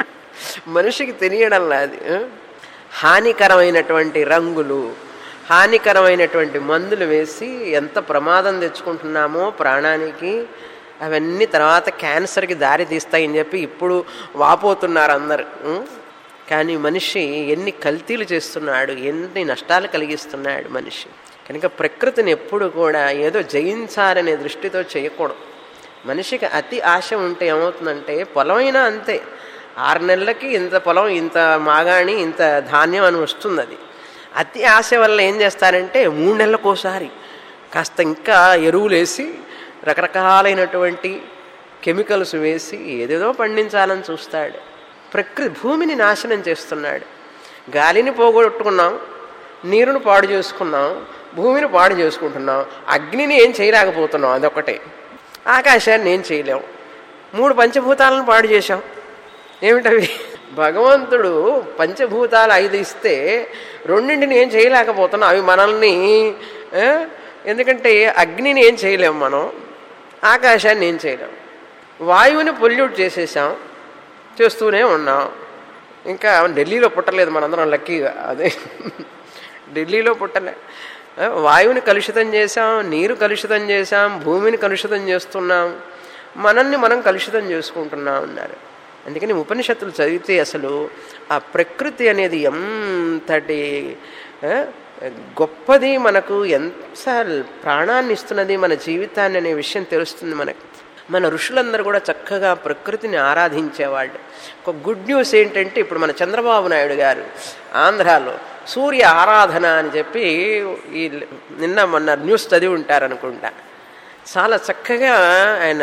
మనిషికి తెలియడంలా అది ఆ? హానికరమైనటువంటి రంగులు హానికరమైనటువంటి మందులు వేసి ఎంత ప్రమాదం తెచ్చుకుంటున్నామో ప్రాణానికి అవన్నీ తర్వాత క్యాన్సర్కి దారి తీస్తాయని చెప్పి ఇప్పుడు వాపోతున్నారు అందరు ఉం? కానీ మనిషి ఎన్ని కల్తీలు చేస్తున్నాడు ఎన్ని నష్టాలు కలిగిస్తున్నాడు మనిషి కనుక ప్రకృతిని ఎప్పుడు కూడా ఏదో జయించాలనే దృష్టితో చేయకూడదు మనిషికి అతి ఆశ ఉంటే ఏమవుతుందంటే పొలమైనా అంతే ఆరు నెలలకి ఇంత పొలం ఇంత మాగాణి ఇంత ధాన్యం అని వస్తుంది అది అతి ఆశ వల్ల ఏం చేస్తారంటే మూడు నెలలకోసారి కాస్త ఇంకా ఎరువులు వేసి రకరకాలైనటువంటి కెమికల్స్ వేసి ఏదేదో పండించాలని చూస్తాడు ప్రకృతి భూమిని నాశనం చేస్తున్నాడు గాలిని పోగొట్టుకున్నాం నీరును పాడు చేసుకున్నాం భూమిని పాడు చేసుకుంటున్నాం అగ్నిని ఏం చేయలేకపోతున్నాం అదొకటే ఆకాశాన్ని ఏం చేయలేం మూడు పంచభూతాలను పాడు చేశాం ఏమిటవి భగవంతుడు పంచభూతాలు ఐదు ఇస్తే రెండింటిని ఏం చేయలేకపోతున్నాం అవి మనల్ని ఆ, ఎందుకంటే అగ్నిని ఏం చేయలేం మనం ఆకాశాన్ని ఏం చేయలేం వాయువుని పొల్యూట్ చేసేసాం చేస్తూనే ఉన్నాం ఇంకా ఢిల్లీలో పుట్టలేదు మనందరం లక్కీగా అదే ఢిల్లీలో పుట్టలే ఆ, వాయువుని కలుషితం చేశాం నీరు కలుషితం చేశాం భూమిని కలుషితం చేస్తున్నాం మనల్ని మనం కలుషితం చేసుకుంటున్నాం అన్నారు అందుకని ఉపనిషత్తులు చదివితే అసలు ఆ ప్రకృతి అనేది ఎంతటి ఆ, గొప్పది మనకు ఎంత ప్రాణాన్ని ఇస్తున్నది మన జీవితాన్ని అనే విషయం తెలుస్తుంది మనకు మన ఋషులందరూ కూడా చక్కగా ప్రకృతిని ఆరాధించేవాళ్ళు ఒక గుడ్ న్యూస్ ఏంటంటే ఇప్పుడు మన చంద్రబాబు నాయుడు గారు ఆంధ్రాలో సూర్య ఆరాధన అని చెప్పి ఈ నిన్న మొన్న న్యూస్ చదివి ఉంటారనుకుంటా చాలా చక్కగా ఆయన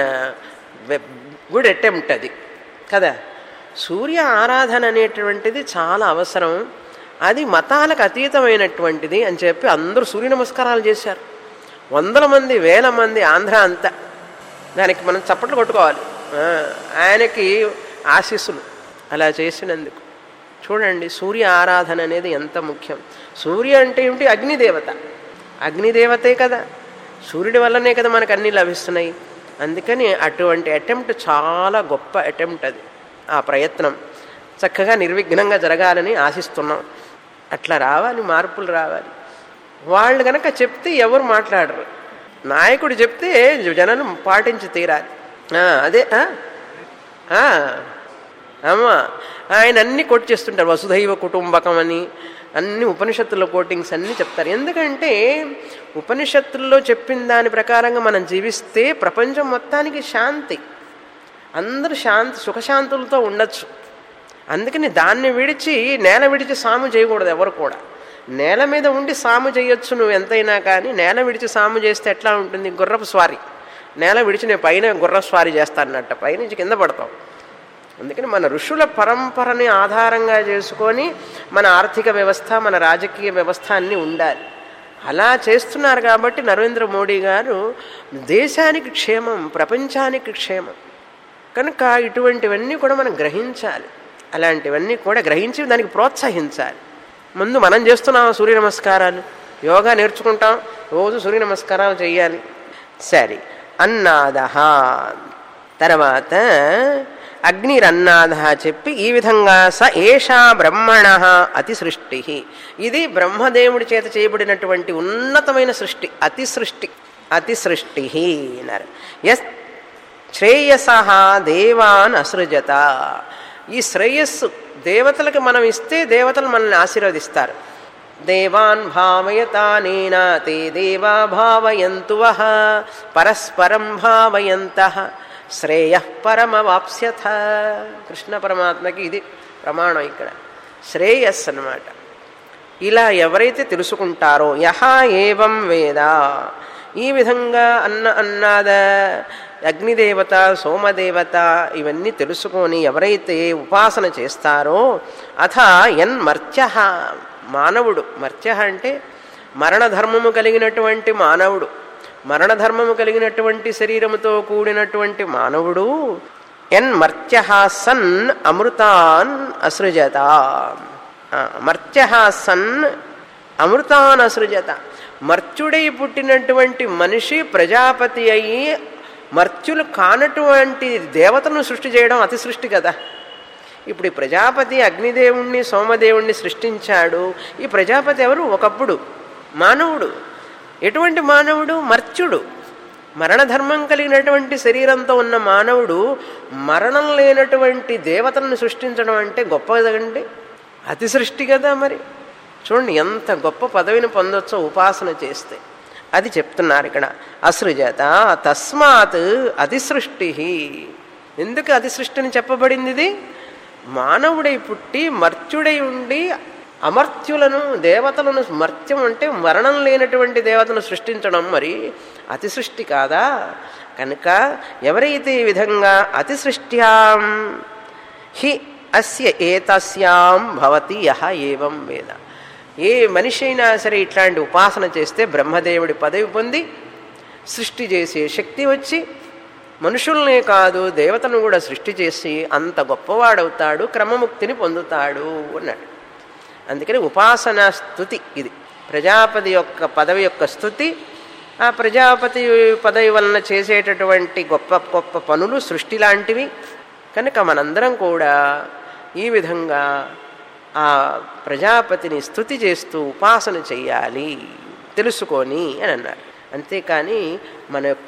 గుడ్ అటెంప్ట్ అది కదా సూర్య ఆరాధన అనేటువంటిది చాలా అవసరం అది మతాలకు అతీతమైనటువంటిది అని చెప్పి అందరూ సూర్య నమస్కారాలు చేశారు వందల మంది వేల మంది ఆంధ్ర అంతా దానికి మనం చప్పట్లు కొట్టుకోవాలి ఆ, ఆయనకి ఆశీస్సులు అలా చేసినందుకు చూడండి సూర్య ఆరాధన అనేది ఎంత ముఖ్యం సూర్య అంటే ఏమిటి అగ్నిదేవత అగ్నిదేవతే కదా సూర్యుడి వల్లనే కదా మనకు అన్నీ లభిస్తున్నాయి అందుకని అటువంటి అటెంప్ట్ చాలా గొప్ప అటెంప్ట్ అది ఆ ప్రయత్నం చక్కగా నిర్విఘ్నంగా జరగాలని ఆశిస్తున్నాం అట్లా రావాలి మార్పులు రావాలి వాళ్ళు కనుక చెప్తే ఎవరు మాట్లాడరు నాయకుడు చెప్తే జనాలు పాటించి తీరాలి ఆ, అదే ఆ? ఆ, అమ్మా ఆయన అన్ని కోట్ చేస్తుంటారు వసుధైవ కుటుంబకం అని అన్ని ఉపనిషత్తుల్లో కోటింగ్స్ అన్నీ చెప్తారు ఎందుకంటే ఉపనిషత్తుల్లో చెప్పిన దాని ప్రకారంగా మనం జీవిస్తే ప్రపంచం మొత్తానికి శాంతి అందరూ శాంతి సుఖశాంతులతో ఉండొచ్చు అందుకని దాన్ని విడిచి నేల విడిచి సాము చేయకూడదు ఎవరు కూడా నేల మీద ఉండి సాము చేయొచ్చు నువ్వు ఎంతైనా కానీ నేల విడిచి సాము చేస్తే ఎట్లా ఉంటుంది గుర్రపు స్వారీ నేల విడిచి నేను పైన గుర్రపు స్వారీ చేస్తానన్నట్ట పైనుంచి కింద పడతాం అందుకని మన ఋషుల పరంపరని ఆధారంగా చేసుకొని మన ఆర్థిక వ్యవస్థ మన రాజకీయ వ్యవస్థ అన్నీ ఉండాలి అలా చేస్తున్నారు కాబట్టి నరేంద్ర మోడీ గారు దేశానికి క్షేమం ప్రపంచానికి క్షేమం కనుక ఇటువంటివన్నీ కూడా మనం గ్రహించాలి అలాంటివన్నీ కూడా గ్రహించి దానికి ప్రోత్సహించాలి ముందు మనం చేస్తున్నాం సూర్య నమస్కారాలు యోగా నేర్చుకుంటాం రోజు సూర్య నమస్కారాలు చేయాలి సరే అన్నాద తర్వాత అగ్నిరన్నాద చెప్పి ఈ విధంగా స ఏషా బ్రహ్మణ అతి సృష్టి ఇది బ్రహ్మదేవుడి చేత చేయబడినటువంటి ఉన్నతమైన సృష్టి అతి సృష్టి అతి సృష్టి అన్నారు ఎస్ శ్రేయస దేవాన్ అసృజత ఈ శ్రేయస్సు దేవతలకు మనం ఇస్తే దేవతలు మనల్ని ఆశీర్వదిస్తారు దేవాన్ భావయతానేన తే దేవా భావయంతు వః పరస్పరం భావయంత శ్రేయ పరమవాప్స్యథ కృష్ణ పరమాత్మకి ఇది ప్రమాణం ఇక్కడ శ్రేయస్ అన్నమాట ఇలా ఎవరైతే తెలుసుకుంటారో యహ ఏవం వేద ఈ విధంగా అన్న అన్నాద అగ్నిదేవత సోమదేవత ఇవన్నీ తెలుసుకొని ఎవరైతే ఉపాసన చేస్తారో అథ ఎన్ మర్త్య మానవుడు మర్త్య అంటే మరణధర్మము కలిగినటువంటి మానవుడు మరణధర్మము కలిగినటువంటి శరీరముతో కూడినటువంటి మానవుడు ఎన్ మర్త్య సన్ అమృతాన్ అసృజత మర్త్య సన్ అమృతాన్ అసృజత మర్త్యుడై పుట్టినటువంటి మనిషి ప్రజాపతి అయి మర్త్యులు కానటువంటి దేవతను సృష్టి చేయడం అతి సృష్టి కదా ఇప్పుడు ఈ ప్రజాపతి అగ్నిదేవుణ్ణి సోమదేవుణ్ణి సృష్టించాడు ఈ ప్రజాపతి ఎవరు ఒకప్పుడు మానవుడు ఎటువంటి మానవుడు మర్త్యుడు మరణధర్మం కలిగినటువంటి శరీరంతో ఉన్న మానవుడు మరణం లేనటువంటి దేవతలను సృష్టించడం అంటే గొప్పదండి అతి సృష్టి కదా మరి చూడండి ఎంత గొప్ప పదవిని పొందొచ్చో ఉపాసన చేస్తే అది చెప్తున్నారు ఇక్కడ అసృజత తస్మాత్ అతిసృష్టి ఎందుకు అతిసృష్టిని చెప్పబడింది ఇది మానవుడై పుట్టి మర్త్యుడై ఉండి అమర్త్యులను దేవతలను మర్త్యం అంటే మరణం లేనటువంటి దేవతను సృష్టించడం మరి అతి సృష్టి కాదా కనుక ఎవరైతే ఈ విధంగా అతి సృష్ట్యాం హి అస్య ఏతస్యాం భవతి యహ ఏవం వేద ఏ మనిషి అయినా సరే ఇట్లాంటి ఉపాసన చేస్తే బ్రహ్మదేవుడి పదవి పొంది సృష్టి చేసే శక్తి వచ్చి మనుషుల్నే కాదు దేవతను కూడా సృష్టి చేసి అంత గొప్పవాడవుతాడు క్రమముక్తిని పొందుతాడు అన్నాడు అందుకని ఉపాసనా స్థుతి ఇది ప్రజాపతి యొక్క పదవి యొక్క స్థుతి ఆ ప్రజాపతి పదవి వలన చేసేటటువంటి గొప్ప గొప్ప పనులు సృష్టి లాంటివి కనుక మనందరం కూడా ఈ విధంగా ఆ ప్రజాపతిని స్థుతి చేస్తూ ఉపాసన చెయ్యాలి తెలుసుకొని అని అన్నారు అంతేకాని మన యొక్క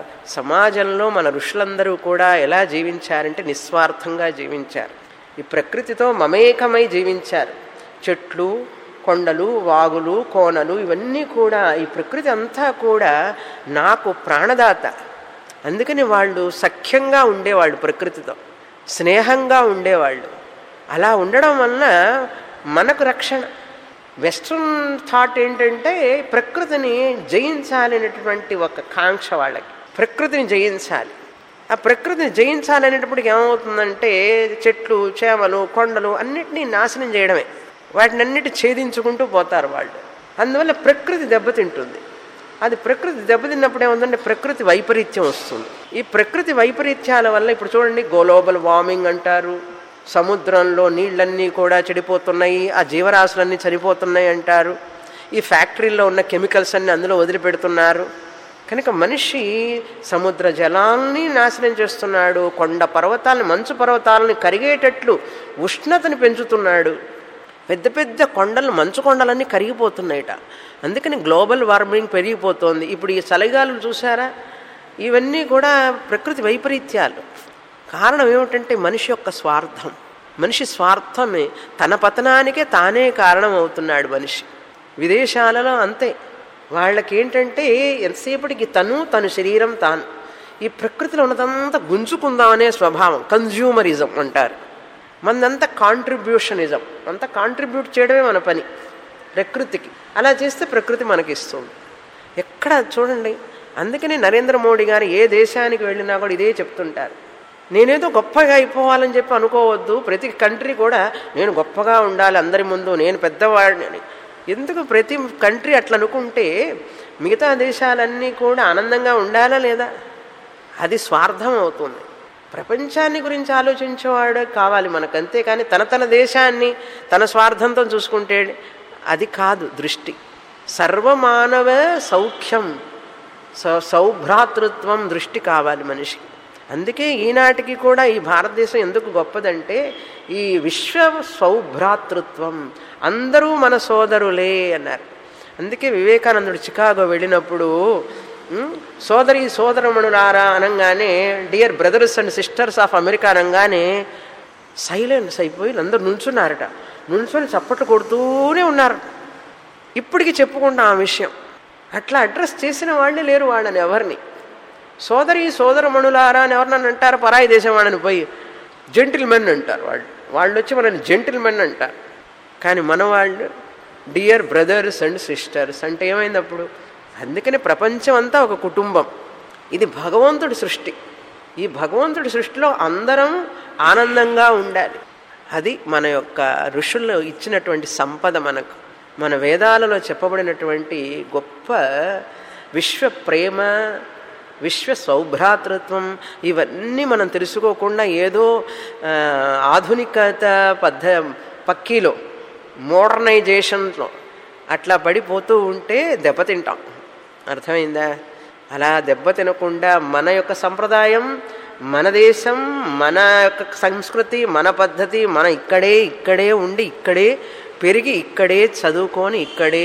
సమాజంలో మన ఋషులందరూ కూడా ఎలా జీవించారంటే నిస్వార్థంగా జీవించారు ఈ ప్రకృతితో మమేకమై జీవించారు చెట్లు కొండలు వాగులు కోనలు ఇవన్నీ కూడా ఈ ప్రకృతి అంతా కూడా నాకు ప్రాణదాత అందుకని వాళ్ళు సఖ్యంగా ఉండేవాళ్ళు ప్రకృతితో స్నేహంగా ఉండేవాళ్ళు అలా ఉండడం వలన మనకు రక్షణ వెస్ట్రన్ థాట్ ఏంటంటే ప్రకృతిని జయించాలనేటువంటి ఒక కాంక్ష వాళ్ళకి ప్రకృతిని జయించాలి ఆ ప్రకృతిని జయించాలనేటప్పటికి ఏమవుతుందంటే చెట్లు చేమలు కొండలు అన్నిటినీ నాశనం చేయడమే వాటిని అన్నిటి ఛేదించుకుంటూ పోతారు వాళ్ళు అందువల్ల ప్రకృతి దెబ్బతింటుంది అది ప్రకృతి దెబ్బతిన్నప్పుడు ఏముందంటే ప్రకృతి వైపరీత్యం వస్తుంది ఈ ప్రకృతి వైపరీత్యాల వల్ల ఇప్పుడు చూడండి గ్లోబల్ వార్మింగ్ అంటారు సముద్రంలో నీళ్ళన్నీ కూడా చెడిపోతున్నాయి ఆ జీవరాశులన్నీ చనిపోతున్నాయి అంటారు ఈ ఫ్యాక్టరీల్లో ఉన్న కెమికల్స్ అన్ని అందులో వదిలిపెడుతున్నారు కనుక మనిషి సముద్ర జలాల్ని నాశనం చేస్తున్నాడు కొండ పర్వతాలని మంచు పర్వతాలని కరిగేటట్లు ఉష్ణతని పెంచుతున్నాడు పెద్ద పెద్ద కొండలు మంచు కొండలన్నీ కరిగిపోతున్నాయిట అందుకని గ్లోబల్ వార్మింగ్ పెరిగిపోతోంది ఇప్పుడు ఈ చలిగాలు చూసారా ఇవన్నీ కూడా ప్రకృతి వైపరీత్యాలు కారణం ఏమిటంటే మనిషి యొక్క స్వార్థం మనిషి స్వార్థమే తన పతనానికే తానే కారణం అవుతున్నాడు మనిషి విదేశాలలో అంతే వాళ్ళకి ఏంటంటే ఎంతసేపటికి తను తన శరీరం తాను ఈ ప్రకృతిలో ఉన్నదంతా గుంజుకుందామనే స్వభావం కన్జ్యూమరిజం అంటారు మనదంతా కాంట్రిబ్యూషనిజం అంతా కాంట్రిబ్యూట్ చేయడమే మన పని ప్రకృతికి అలా చేస్తే ప్రకృతి మనకి ఇస్తుంది ఎక్కడ చూడండి అందుకని నరేంద్ర మోడీ గారు ఏ దేశానికి వెళ్ళినా కూడా ఇదే చెప్తుంటారు నేనేదో గొప్పగా అయిపోవాలని చెప్పి అనుకోవద్దు ప్రతి కంట్రీ కూడా నేను గొప్పగా ఉండాలి అందరి ముందు నేను పెద్దవాడిని అని ఎందుకు ప్రతి కంట్రీ అట్లా అనుకుంటే మిగతా దేశాలన్నీ కూడా ఆనందంగా ఉండాలా లేదా అది స్వార్థం అవుతుంది ప్రపంచాన్ని గురించి ఆలోచించేవాడు కావాలి మనకు అంతేకాని తన తన దేశాన్ని తన స్వార్థంతో చూసుకుంటే అది కాదు దృష్టి సర్వమానవ సౌఖ్యం సౌ సౌభ్రాతృత్వం దృష్టి కావాలి మనిషికి అందుకే ఈనాటికి కూడా ఈ భారతదేశం ఎందుకు గొప్పదంటే ఈ విశ్వ సౌభ్రాతృత్వం అందరూ మన సోదరులే అన్నారు అందుకే వివేకానందుడు చికాగో వెళ్ళినప్పుడు ఉమ్, సోదరి సోదరమణులారా అనగానే dear brothers and sisters of America అనగానే సైలెన్స్ అయిపోయి అందరూ నుంచున్నారట నుంచుని చప్పట్లు కొడుతూనే ఉన్నారు ఇప్పటికి చెప్పుకుంటాం ఆ విషయం అట్లా అడ్రస్ చేసిన వాళ్ళే లేరు వాళ్ళని ఎవరిని సోదరి సోదరమణులారా అని ఎవరినన్నా అంటారు పరాయి దేశం వాళ్ళని పోయి జెంటిల్మెన్ అంటారు వాళ్ళు వాళ్ళు వచ్చి మనల్ని జెంటిల్మెన్ అంటారు కానీ మన వాళ్ళు డియర్ బ్రదర్స్ అండ్ సిస్టర్స్ అంటే ఏమైంది అప్పుడు అందుకని ప్రపంచం అంతా ఒక కుటుంబం ఇది భగవంతుడి సృష్టి ఈ భగవంతుడి సృష్టిలో అందరం ఆనందంగా ఉండాలి అది మన యొక్క ఋషుల్లో ఇచ్చినటువంటి సంపద మనకు మన వేదాలలో చెప్పబడినటువంటి గొప్ప విశ్వ ప్రేమ విశ్వ సౌభ్రాతృత్వం ఇవన్నీ మనం తెలుసుకోకుండా ఏదో ఆ, ఆధునికత పద్ధ పక్కీలో మోడర్నైజేషన్లో అట్లా పడిపోతూ ఉంటే దెబ్బతింటాం అర్థమైందా అలా దెబ్బ తినకుండా మన యొక్క సంప్రదాయం మన దేశం మన యొక్క సంస్కృతి మన పద్ధతి మన ఇక్కడే ఇక్కడే ఉండి ఇక్కడే పెరిగి ఇక్కడే చదువుకొని ఇక్కడే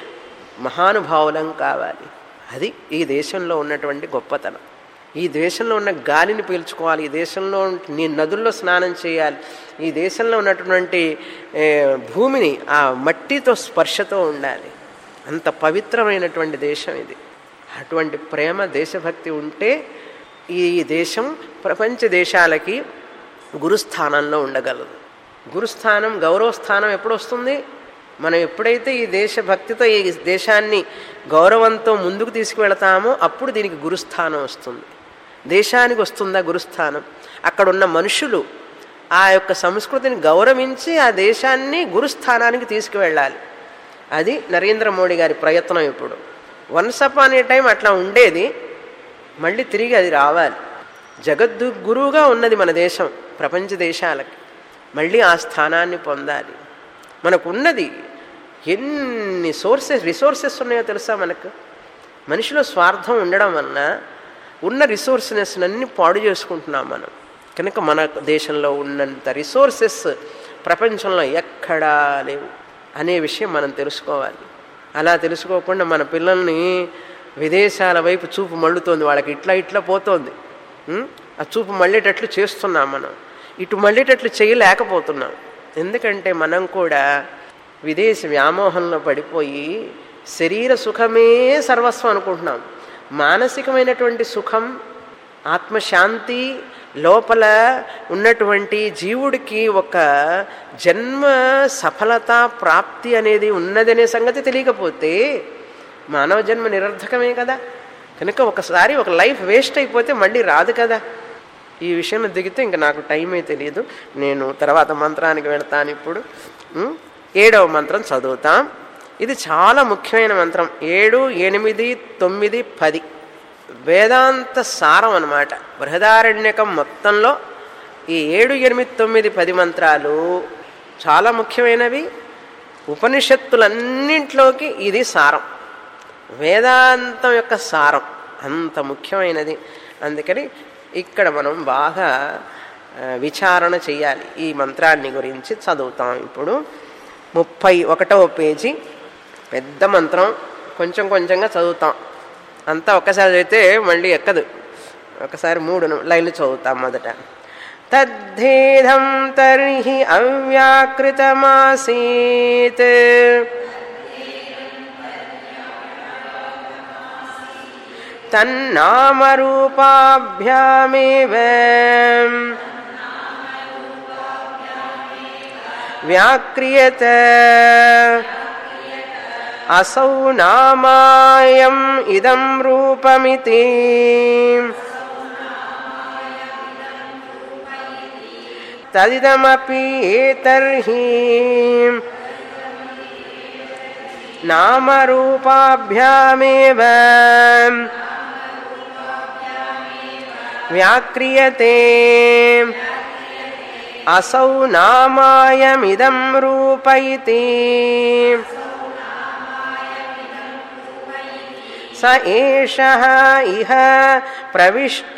మహానుభావులం కావాలి అది ఈ దేశంలో ఉన్నటువంటి గొప్పతనం ఈ దేశంలో ఉన్న గాలిని పీల్చుకోవాలి ఈ దేశంలో నీ నదుల్లో స్నానం చేయాలి ఈ దేశంలో ఉన్నటువంటి ఏ, భూమిని ఆ మట్టితో స్పర్శతో ఉండాలి అంత పవిత్రమైనటువంటి దేశం ఇది అటువంటి ప్రేమ దేశభక్తి ఉంటే ఈ దేశం ప్రపంచ దేశాలకి గురుస్థానంలో ఉండగలదు గురుస్థానం గౌరవస్థానం ఎప్పుడు వస్తుంది మనం ఎప్పుడైతే ఈ దేశభక్తితో ఈ దేశాన్ని గౌరవంతో ముందుకు తీసుకువెళతామో అప్పుడు దీనికి గురుస్థానం వస్తుంది దేశానికి వస్తుందా గురుస్థానం అక్కడ ఉన్న మనుషులు ఆ యొక్క సంస్కృతిని గౌరవించి ఆ దేశాన్ని గురుస్థానానికి తీసుకువెళ్ళాలి అది నరేంద్ర మోడీ గారి ప్రయత్నం ఇప్పుడు వన్స్ అప్ అనే టైం అట్లా ఉండేది మళ్ళీ తిరిగి అది రావాలి జగద్దు గురువుగా ఉన్నది మన దేశం ప్రపంచ దేశాలకి మళ్ళీ ఆ స్థానాన్ని పొందాలి మనకు ఉన్నది ఎన్ని సోర్సెస్ రిసోర్సెస్ ఉన్నాయో తెలుసా మనకు మనిషిలో స్వార్థం ఉండడం వలన ఉన్న రిసోర్సెస్ అన్ని పాడు చేసుకుంటున్నాం మనం కనుక మన దేశంలో ఉన్నంత రిసోర్సెస్ ప్రపంచంలో ఎక్కడా లేవు అనే విషయం మనం తెలుసుకోవాలి అలా తెలుసుకోకుండా మన పిల్లల్ని విదేశాల వైపు చూపు మళ్ళుతోంది వాళ్ళకి ఇట్లా ఇట్లా పోతోంది ఉం? ఆ చూపు మళ్ళేటట్లు చేస్తున్నాం మనం ఇటు మళ్ళేటట్లు చేయలేకపోతున్నాం ఎందుకంటే మనం కూడా విదేశ వ్యామోహంలో పడిపోయి శరీర సుఖమే సర్వస్వం అనుకుంటున్నాం మానసికమైనటువంటి సుఖం ఆత్మశాంతి లోపల ఉన్నటువంటి జీవుడికి ఒక జన్మ సఫలత ప్రాప్తి అనేది ఉన్నదనే సంగతి తెలియకపోతే మానవ జన్మ నిరర్ధకమే కదా కనుక ఒకసారి ఒక లైఫ్ వేస్ట్ అయిపోతే మళ్ళీ రాదు కదా ఈ విషయంలో దిగితే ఇంకా నాకు టైమే తెలియదు నేను తర్వాత మంత్రానికి వెళ్తాను ఇప్పుడు ఉం? ఏడవ మంత్రం చదువుతాం ఇది చాలా ముఖ్యమైన మంత్రం ఏడు ఎనిమిది తొమ్మిది పది వేదాంత సారం అన్నమాట బృహదారణ్యకం మొత్తంలో ఈ ఏడు ఎనిమిది తొమ్మిది పది మంత్రాలు చాలా ముఖ్యమైనవి ఉపనిషత్తులన్నింటిలోకి ఇది సారం వేదాంతం యొక్క సారం అంత ముఖ్యమైనది అందుకని ఇక్కడ మనం బాగా ఆ, విచారణ చేయాలి ఈ మంత్రాన్ని గురించి చదువుతాం ఇప్పుడు ముప్పై ఒకటవ పేజీ పెద్ద మంత్రం కొంచెం కొంచెంగా చదువుతాం అంతా ఒక్కసారి చదివితే మళ్ళీ ఎక్కదు ఒకసారి మూడు లైన్లు చదువుతాం మొదట తద్ధేదం తర్హి అవ్యాకృతమాసీత్ తన్నామరూపాభ్యామేవ వ్యాక్రియత అసౌ నామాయం ఇదం రూపమితి తదిదమపి ఏతర్హి నామరూపాభ్యామేవ వ్యాక్రియతే అసౌ నామాయమిదం రూప ఇతి స ఏష ఇహ ప్రవిష్ట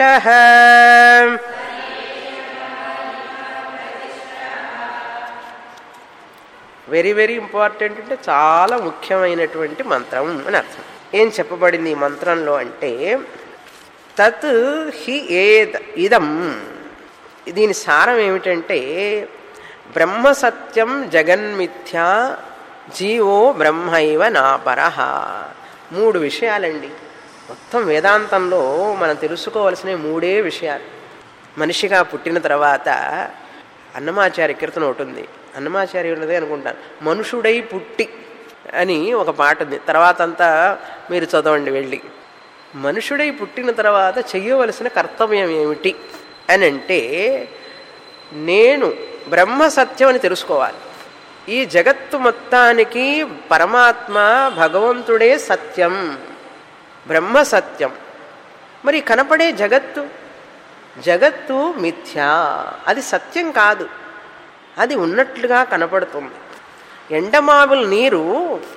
వెరీ వెరీ ఇంపార్టెంట్ అంటే చాలా ముఖ్యమైనటువంటి మంత్రం అని అర్థం ఏం చెప్పబడింది ఈ మంత్రంలో అంటే తత్ హి ఏద్ ఇదం దీని సారం ఏమిటంటే బ్రహ్మ సత్యం జగన్మిథ్యా జీవో బ్రహ్మైవ నాపరహ మూడు విషయాలండి మొత్తం వేదాంతంలో మనం తెలుసుకోవలసిన మూడే విషయాలు మనిషిగా పుట్టిన తర్వాత అన్నమాచార్య కీర్తన ఒకటి ఉంది అన్నమాచార్య ఉన్నదే అనుకుంటాను మనుషుడై పుట్టి అని ఒక పాట ఉంది తర్వాత అంతా మీరు చదవండి వెళ్ళి మనుషుడై పుట్టిన తర్వాత చెయ్యవలసిన కర్తవ్యం ఏమిటి అని అంటే నేను బ్రహ్మ సత్యం అని తెలుసుకోవాలి ఈ జగత్తు మొత్తానికి పరమాత్మ భగవంతుడే సత్యం బ్రహ్మ సత్యం మరి కనపడే జగత్తు జగత్తు మిథ్యా అది సత్యం కాదు అది ఉన్నట్లుగా కనపడుతుంది ఎండమావుల నీరు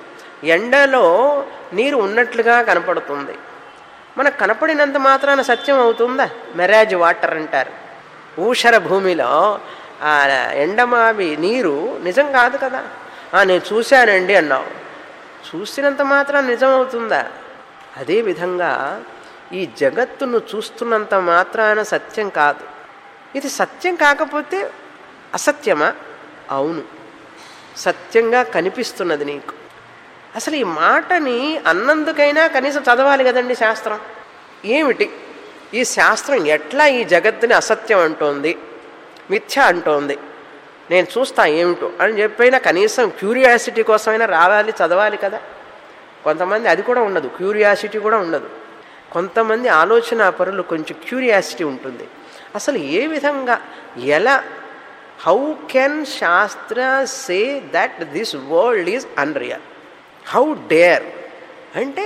ఎండలో నీరు ఉన్నట్లుగా కనపడుతుంది మనకు కనపడినంత మాత్రాన సత్యం అవుతుందా మెరాజ్ వాటర్ అంటారు ఊషర భూమిలో ఆ ఎండమావి నీరు నిజం కాదు కదా "ఆ, నేను చూశానండి అన్నావు చూసినంత మాత్రం నిజం అవుతుందా అదేవిధంగా ఈ జగత్తును చూస్తున్నంత మాత్రాన సత్యం కాదు ఇది సత్యం కాకపోతే అసత్యమా అవును సత్యంగా కనిపిస్తున్నది నీకు అసలు ఈ మాటని అన్నందుకైనా కనీసం చదవాలి కదండి శాస్త్రం ఏమిటి ఈ శాస్త్రం ఎట్లా ఈ జగత్తుని అసత్యం అంటోంది మిథ్య అంటోంది నేను చూస్తా ఏమిటో అని చెప్పైనా కనీసం క్యూరియాసిటీ కోసమైనా రావాలి చదవాలి కదా కొంతమంది అది కూడా ఉండదు క్యూరియాసిటీ కూడా ఉండదు కొంతమంది ఆలోచన పరులు కొంచెం క్యూరియాసిటీ ఉంటుంది అసలు ఏ విధంగా ఎలా హౌ కెన్ శాస్త్ర say that this world is unreal how dare అంటే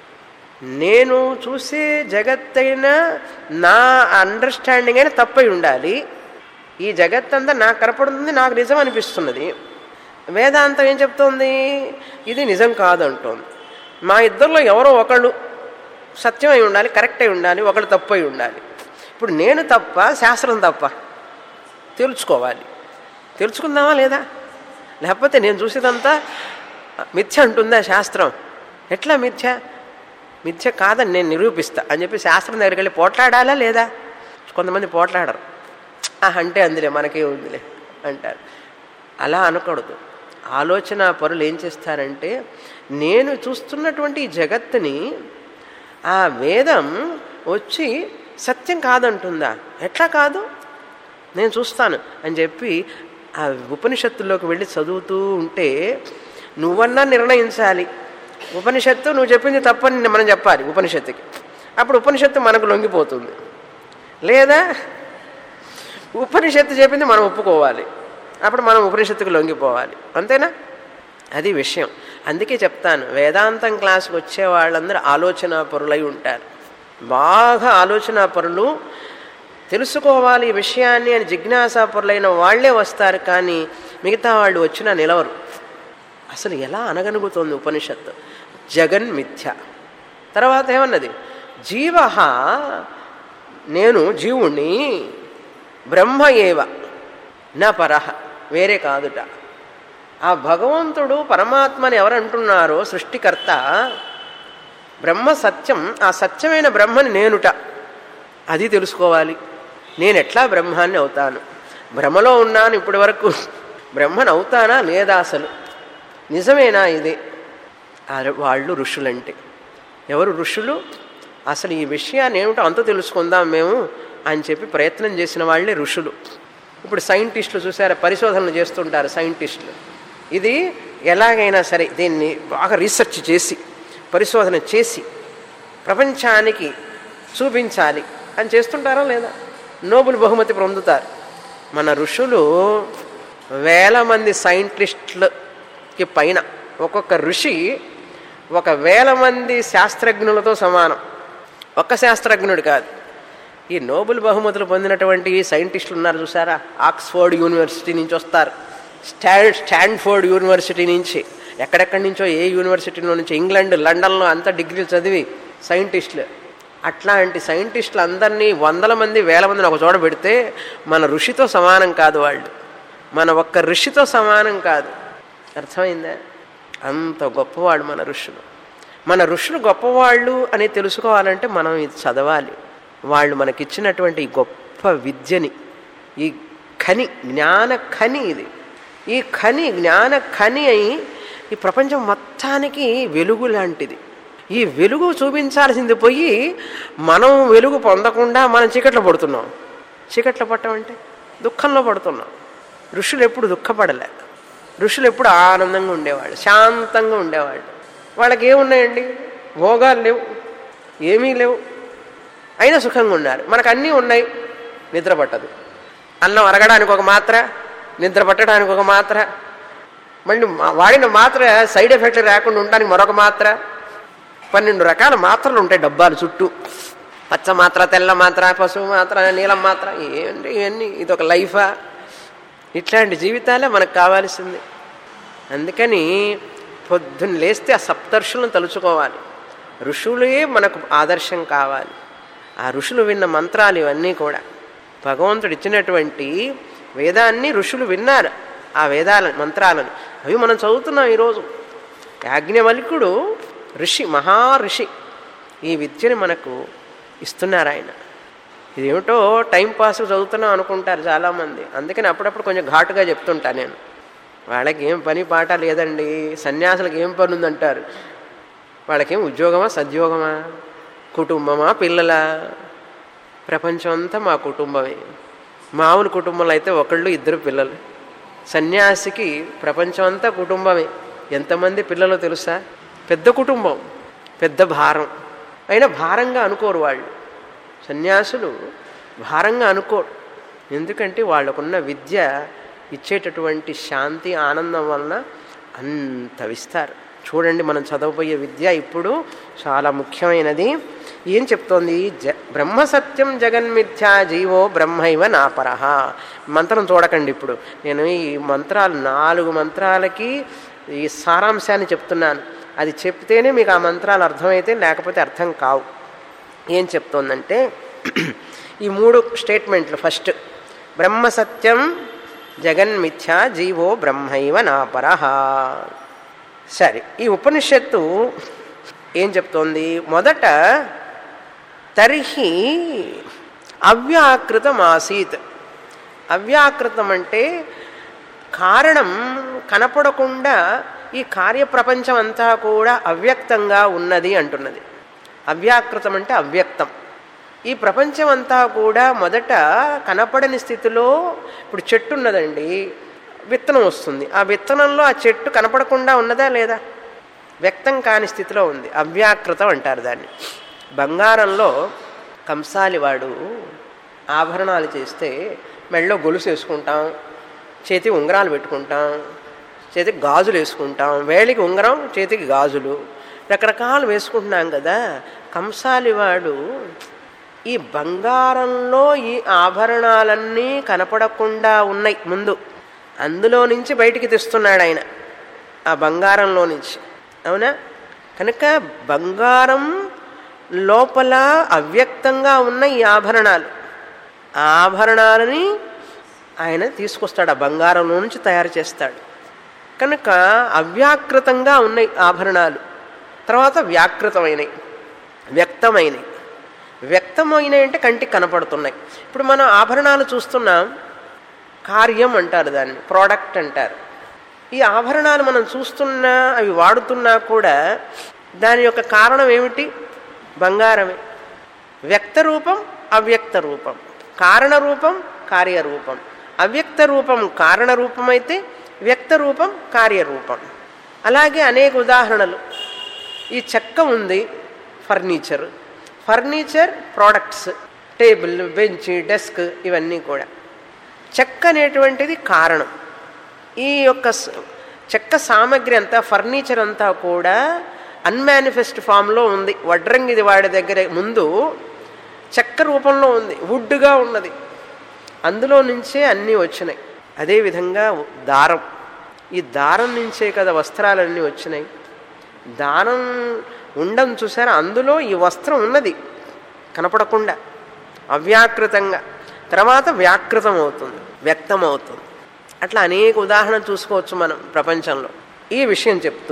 నేను చూసే జగత్తైనా నా అండర్స్టాండింగ్ అయినా తప్పై ఉండాలి ఈ జగత్తంతా నాకు కనపడుతుంది నాకు నిజం అనిపిస్తున్నది వేదాంతం ఏం చెప్తోంది ఇది నిజం కాదు అంటోంది మా ఇద్దరిలో ఎవరో ఒకళ్ళు సత్యం అయి ఉండాలి కరెక్ట్ అయి ఉండాలి ఒకళ్ళు తప్పు అయి ఉండాలి ఇప్పుడు నేను తప్ప శాస్త్రం తప్ప తెలుసుకోవాలి తెలుసుకుందామా లేదా లేకపోతే నేను చూసేదంతా మిథ్య అంటుందా శాస్త్రం ఎట్లా మిథ్య మిథ్య కాదని నేను నిరూపిస్తా అని చెప్పి శాస్త్రం దగ్గరికి వెళ్ళి పోట్లాడాలా లేదా కొంతమంది పోట్లాడరు "ఆ, అంటే అందులే మనకే ఉందిలే అంటారు అలా అనకూడదు ఆలోచన పరులు ఏం చేస్తారంటే నేను చూస్తున్నటువంటి ఈ జగత్తుని ఆ వేదం వచ్చి సత్యం కాదంటుందా ఎట్లా కాదు నేను చూస్తాను అని చెప్పి ఆ ఉపనిషత్తుల్లోకి వెళ్ళి చదువుతూ ఉంటే నువ్వన్నా నిర్ణయించాలి ఉపనిషత్తు నువ్వు చెప్పింది తప్పని మనం చెప్పాలి ఉపనిషత్తుకి అప్పుడు ఉపనిషత్తు మనకు లొంగిపోతుంది లేదా ఉపనిషత్తు చెప్పింది మనం ఒప్పుకోవాలి అప్పుడు మనం ఉపనిషత్తుకు లొంగిపోవాలి అంతేనా అది విషయం అందుకే చెప్తాను వేదాంతం క్లాస్కి వచ్చే వాళ్ళందరూ ఆలోచన పరులై ఉంటారు బాగా ఆలోచన పరులు తెలుసుకోవాలి ఈ విషయాన్ని అని జిజ్ఞాసాపరులైన వాళ్ళే వస్తారు కానీ మిగతా వాళ్ళు వచ్చినా నిలవరు అసలు ఎలా అనగలుగుతోంది ఉపనిషత్తు జగన్ మిథ్య తర్వాత ఏమన్నది జీవ నేను జీవుణ్ణి బ్రహ్మ ఏవ నా పరహ వేరే కాదుట ఆ భగవంతుడు పరమాత్మని ఎవరు అంటున్నారో సృష్టికర్త బ్రహ్మ సత్యం ఆ సత్యమైన బ్రహ్మని నేనుట అది తెలుసుకోవాలి నేను ఎట్లా బ్రహ్మాన్ని అవుతాను భ్రమలో ఉన్నాను ఇప్పటి వరకు బ్రహ్మను అవుతానా లేదా అసలు నిజమేనా ఇది ఆ- వాళ్ళు ఋషులంటే ఎవరు ఋషులు అసలు ఈ విషయాన్ని ఏమిటో అంత తెలుసుకుందాం మేము అని చెప్పి ప్రయత్నం చేసిన వాళ్ళే ఋషులు ఇప్పుడు సైంటిస్టులు చూసారా పరిశోధనలు చేస్తుంటారు సైంటిస్టులు ఇది ఎలాగైనా సరే దీన్ని బాగా రీసెర్చ్ చేసి పరిశోధన చేసి ప్రపంచానికి చూపించాలి అని చేస్తుంటారా లేదా నోబెల్ బహుమతి పొందుతారు మన ఋషులు వేల మంది సైంటిస్టులకి పైన ఒక్కొక్క ఋషి ఒక వేల మంది శాస్త్రజ్ఞులతో సమానం ఒక్క శాస్త్రజ్ఞుడు కాదు ఈ నోబెల్ బహుమతులు పొందినటువంటి సైంటిస్టులు ఉన్నారు చూసారా ఆక్స్ఫోర్డ్ యూనివర్సిటీ నుంచి వస్తారు స్టాండ్ స్టాన్ఫోర్డ్ యూనివర్సిటీ నుంచి ఎక్కడెక్కడి నుంచో ఏ యూనివర్సిటీలో నుంచి ఇంగ్లాండ్ లండన్లో అంత డిగ్రీలు చదివి సైంటిస్టులు అట్లాంటి సైంటిస్టులు అందరినీ వందల మంది వేల మందిని ఒక చోట పెడితే మన ఋషితో సమానం కాదు వాళ్ళు మన ఒక్క ఋషితో సమానం కాదు అర్థమైందా అంత గొప్పవాడు మన ఋషులు మన ఋషులు గొప్పవాళ్ళు అని తెలుసుకోవాలంటే మనం ఇది చదవాలి వాళ్ళు మనకిచ్చినటువంటి ఈ గొప్ప విద్యని ఈ ఖని జ్ఞాన ఖని ఇది ఈ ఖని జ్ఞాన ఖని అయి ఈ ప్రపంచం మొత్తానికి వెలుగు లాంటిది ఈ వెలుగు చూపించాల్సింది పోయి మనం వెలుగు పొందకుండా మనం చీకట్లో పడుతున్నాం చీకట్లో పట్టం అంటే దుఃఖంలో పడుతున్నాం ఋషులు ఎప్పుడు దుఃఖపడలే ఋషులు ఎప్పుడు ఆనందంగా ఉండేవాళ్ళు శాంతంగా ఉండేవాళ్ళు వాళ్ళకి ఏమున్నాయండి భోగాలు లేవు ఏమీ లేవు అయినా సుఖంగా ఉన్నారు మనకు అన్నీ ఉన్నాయి నిద్ర పట్టదు అన్నం అరగడానికి ఒక మాత్ర నిద్ర పట్టడానికి ఒక మాత్ర మళ్ళీ మా- వాడిన మాత్ర సైడ్ ఎఫెక్ట్లు రాకుండా ఉండడానికి మరొక మాత్ర పన్నెండు రకాల మాత్రలు ఉంటాయి డబ్బాలు చుట్టూ పచ్చ మాత్ర తెల్ల మాత్ర పసుపు మాత్ర నీలం మాత్ర ఏంటి ఇవన్నీ ఇది ఒక లైఫా ఇట్లాంటి జీవితాలే మనకు కావాల్సింది అందుకని పొద్దున్న లేస్తే ఆ సప్తర్షులను తలుచుకోవాలి ఋషులే మనకు ఆదర్శం కావాలి ఆ ఋషులు విన్న మంత్రాలు ఇవన్నీ కూడా భగవంతుడు ఇచ్చినటువంటి వేదాన్ని ఋషులు విన్నారు ఆ వేదాల మంత్రాలను అవి మనం చదువుతున్నాం ఈరోజు యాజ్ఞవల్కుడు ఋషి మహా ఋషి ఈ విద్యని మనకు ఇస్తున్నారు ఆయన ఇదేమిటో టైం పాస్ చదువుతున్నాం అనుకుంటారు చాలామంది అందుకని అప్పుడప్పుడు కొంచెం ఘాటుగా చెప్తుంటా నేను వాళ్ళకి ఏం పని పాట లేదండి సన్యాసులకు ఏం పని ఉందంటారు వాళ్ళకేం ఉద్యోగమా సద్యోగమా కుటుంబమా పిల్లల ప్రపంచం అంతా మా కుటుంబమే మామూలు కుటుంబంలో అయితే ఒకళ్ళు ఇద్దరు పిల్లలు సన్యాసికి ప్రపంచం అంతా కుటుంబమే ఎంతమంది పిల్లలు తెలుసా పెద్ద కుటుంబం పెద్ద భారం అయినా భారంగా అనుకోరు వాళ్ళు సన్యాసులు భారంగా అనుకోరు ఎందుకంటే వాళ్ళకున్న విద్య ఇచ్చేటటువంటి శాంతి ఆనందం వలన అంత విస్తారు చూడండి మనం చదవబోయే విద్య ఇప్పుడు చాలా ముఖ్యమైనది ఏం చెప్తోంది జ బ్రహ్మ సత్యం జగన్మిథ్యా జీవో బ్రహ్మైవ నాపరహ మంత్రం చూడకండి ఇప్పుడు నేను ఈ మంత్రాలు నాలుగు మంత్రాలకి ఈ సారాంశాన్ని చెప్తున్నాను అది చెప్తేనే మీకు ఆ మంత్రాలు అర్థమైతే లేకపోతే అర్థం కావు ఏం చెప్తోందంటే ఈ మూడు స్టేట్మెంట్లు ఫస్ట్ బ్రహ్మ సత్యం జగన్మిథ్యా జీవో బ్రహ్మైవ నాపరహ సరే ఈ ఉపనిషత్తు ఏం చెప్తోంది మొదట తర్హి అవ్యాకృతం ఆసీత్ అవ్యాకృతం అంటే కారణం కనపడకుండా ఈ కార్యప్రపంచం అంతా కూడా అవ్యక్తంగా ఉన్నది అంటున్నది అవ్యాకృతం అంటే అవ్యక్తం ఈ ప్రపంచం అంతా కూడా మొదట కనపడని స్థితిలో ఇప్పుడు చెట్టు ఉన్నదండి విత్తనం వస్తుంది ఆ విత్తనంలో ఆ చెట్టు కనపడకుండా ఉన్నదా లేదా వ్యక్తం కాని స్థితిలో ఉంది అవ్యాకృతం అంటారు దాన్ని బంగారంలో కంసాలివాడు ఆభరణాలు చేస్తే మెళ్ళో గొలుసు వేసుకుంటాం చేతి ఉంగరాలు పెట్టుకుంటాం చేతికి గాజులు వేసుకుంటాం వేలికి ఉంగరం చేతికి గాజులు రకరకాలు వేసుకుంటున్నాం కదా కంసాలివాడు ఈ బంగారంలో ఈ ఆభరణాలన్నీ కనపడకుండా ఉన్నాయి ముందు అందులో నుంచి బయటికి తెస్తున్నాడు ఆయన ఆ బంగారంలో నుంచి అవునా కనుక బంగారం లోపల అవ్యక్తంగా ఉన్న ఈ ఆభరణాలు ఆ ఆభరణాలని ఆయన తీసుకొస్తాడు ఆ బంగారంలో నుంచి తయారు చేస్తాడు కనుక అవ్యాకృతంగా ఉన్నాయి ఆభరణాలు తర్వాత వ్యాకృతమైనవి వ్యక్తమైనవి వ్యక్తమైనవి అంటే కంటికి కనపడుతున్నాయి ఇప్పుడు మనం ఆభరణాలు చూస్తున్నాం కార్యం అంటారు దాన్ని ప్రోడక్ట్ అంటారు ఈ ఆభరణాలు మనం చూస్తున్నా అవి వాడుతున్నా కూడా దాని యొక్క కారణం ఏమిటి బంగారమే వ్యక్త రూపం అవ్యక్త రూపం కారణ రూపం కార్యరూపం అవ్యక్త రూపం కారణ రూపం అయితే వ్యక్త రూపం కార్యరూపం అలాగే అనేక ఉదాహరణలు ఈ చెక్క ఉంది furniture furniture products table bench desk ఇవన్నీ కూడా చెక్క అనేటువంటిది కారణం ఈ యొక్క స- చెక్క సామగ్రి అంతా ఫర్నిచర్ అంతా కూడా అన్మానిఫెస్ట్ ఫామ్లో ఉంది వడ్రంగిది వాడి దగ్గర ముందు చెక్క రూపంలో ఉంది వుడ్గా ఉన్నది అందులో నుంచే అన్నీ వచ్చినాయి అదేవిధంగా దారం ఈ దారం నుంచే కదా వస్త్రాలన్నీ వచ్చినాయి దారం ఉండం చూసారా అందులో ఈ వస్త్రం ఉన్నది కనపడకుండా అవ్యాకృతంగా తర్వాత వ్యాకృతం అవుతుంది వ్యక్తం అవుతుంది అట్లా అనేక ఉదాహరణ చూసుకోవచ్చు మనం ప్రపంచంలో ఈ విషయం చెప్తూ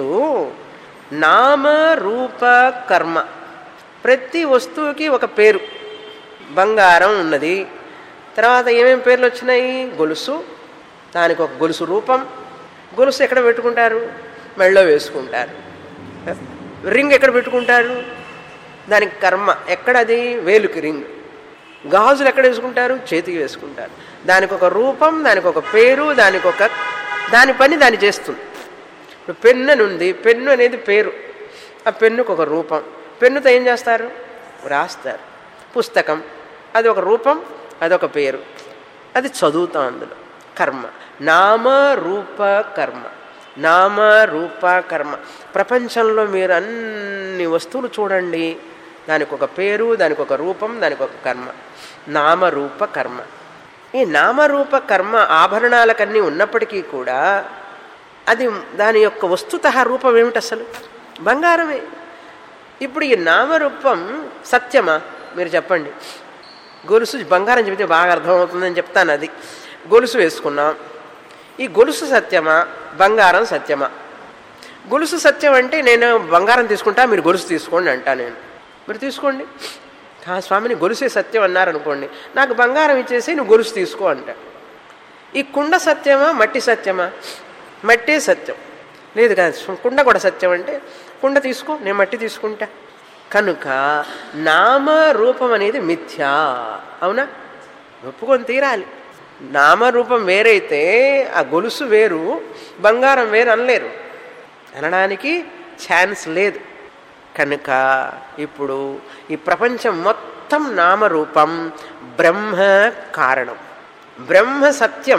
నామ రూప కర్మ ప్రతి వస్తువుకి ఒక పేరు బంగారం ఉన్నది తర్వాత ఏమేమి పేర్లు వచ్చినాయి గొలుసు దానికి ఒక గొలుసు రూపం గొలుసు ఎక్కడ పెట్టుకుంటారు మెళ్ళో వేసుకుంటారు రింగ్ ఎక్కడ పెట్టుకుంటారు దానికి కర్మ ఎక్కడది వేలుకి రింగ్ గాజులు ఎక్కడ వేసుకుంటారు చేతికి వేసుకుంటారు దానికి ఒక రూపం దానికి ఒక పేరు దానికి ఒక దాని పని దాన్ని చేస్తుంది ఇప్పుడు పెన్ను అని ఉంది పెన్ను అనేది పేరు ఆ పెన్నుకు ఒక రూపం పెన్నుతో ఏం చేస్తారు రాస్తారు పుస్తకం అది ఒక రూపం అదొక పేరు అది చదువుతాం అందులో కర్మ నామ రూప కర్మ నామ రూప కర్మ ప్రపంచంలో మీరు అన్ని అన్ని వస్తువులు చూడండి దానికి ఒక పేరు దానికి ఒక రూపం దానికి ఒక కర్మ నామరూప కర్మ ఈ నామరూప కర్మ ఆభరణాలకన్నీ ఉన్నప్పటికీ కూడా అది దాని యొక్క వస్తుత రూపం ఏమిటి అసలు బంగారమే ఇప్పుడు ఈ నామరూపం సత్యమా మీరు చెప్పండి గొలుసు బంగారం చెబితే బాగా అర్థమవుతుందని చెప్తాను అది గొలుసు వేసుకున్నాం ఈ గొలుసు సత్యమా బంగారం సత్యమా గొలుసు సత్యం అంటే నేను బంగారం తీసుకుంటా మీరు గొలుసు తీసుకోండి అంటా నేను మీరు తీసుకోండి కా స్వామిని గొలుసే సత్యం అన్నారనుకోండి నాకు బంగారం ఇచ్చేసి నువ్వు గొలుసు తీసుకో అంట ఈ కుండ సత్యమా మట్టి సత్యమా మట్టే సత్యం లేదు కాదు కుండ కూడా సత్యం అంటే కుండ తీసుకో నేను మట్టి తీసుకుంటా కనుక నామ రూపం అనేది మిథ్యా అవునా ఒప్పుకొని తీరాలి నామరూపం వేరైతే ఆ గొలుసు వేరు బంగారం వేరు అనలేరు అనడానికి ఛాన్స్ లేదు కనుక ఇప్పుడు ఈ ప్రపంచం మొత్తం నామరూపం బ్రహ్మ కారణం బ్రహ్మ సత్యం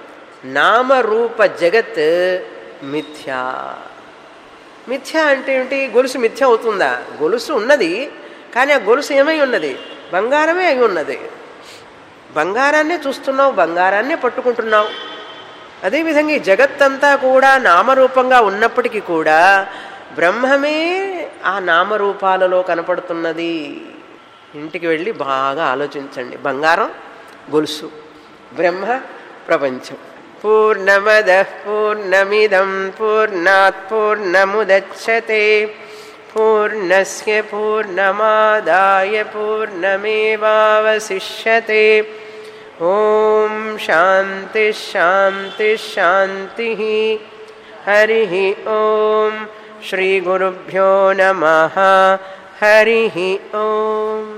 నామరూప జగత్ మిథ్యా మిథ్య అంటే ఏంటి గొలుసు మిథ్య అవుతుందా గొలుసు ఉన్నది కానీ ఆ గొలుసు ఏమై ఉన్నది బంగారమే అయి ఉన్నది బంగారాన్నే చూస్తున్నావు బంగారాన్నే పట్టుకుంటున్నావు అదేవిధంగా ఈ జగత్తంతా కూడా నామరూపంగా ఉన్నప్పటికీ కూడా బ్రహ్మమే ఆ నామరూపాలలో కనపడుతున్నది ఇంటికి వెళ్ళి బాగా ఆలోచించండి బంగారం గొలుసు బ్రహ్మ ప్రపంచం పూర్ణమద పూర్ణమిదం పూర్ణాత్ పూర్ణముదచ్చతే పూర్ణస్య పూర్ణమాదాయ పూర్ణమేవావశిష్యతే ఓం శాంతి శాంతి శాంతి హరి ఓం శ్రీగురుభ్యో నమ హరి ఓం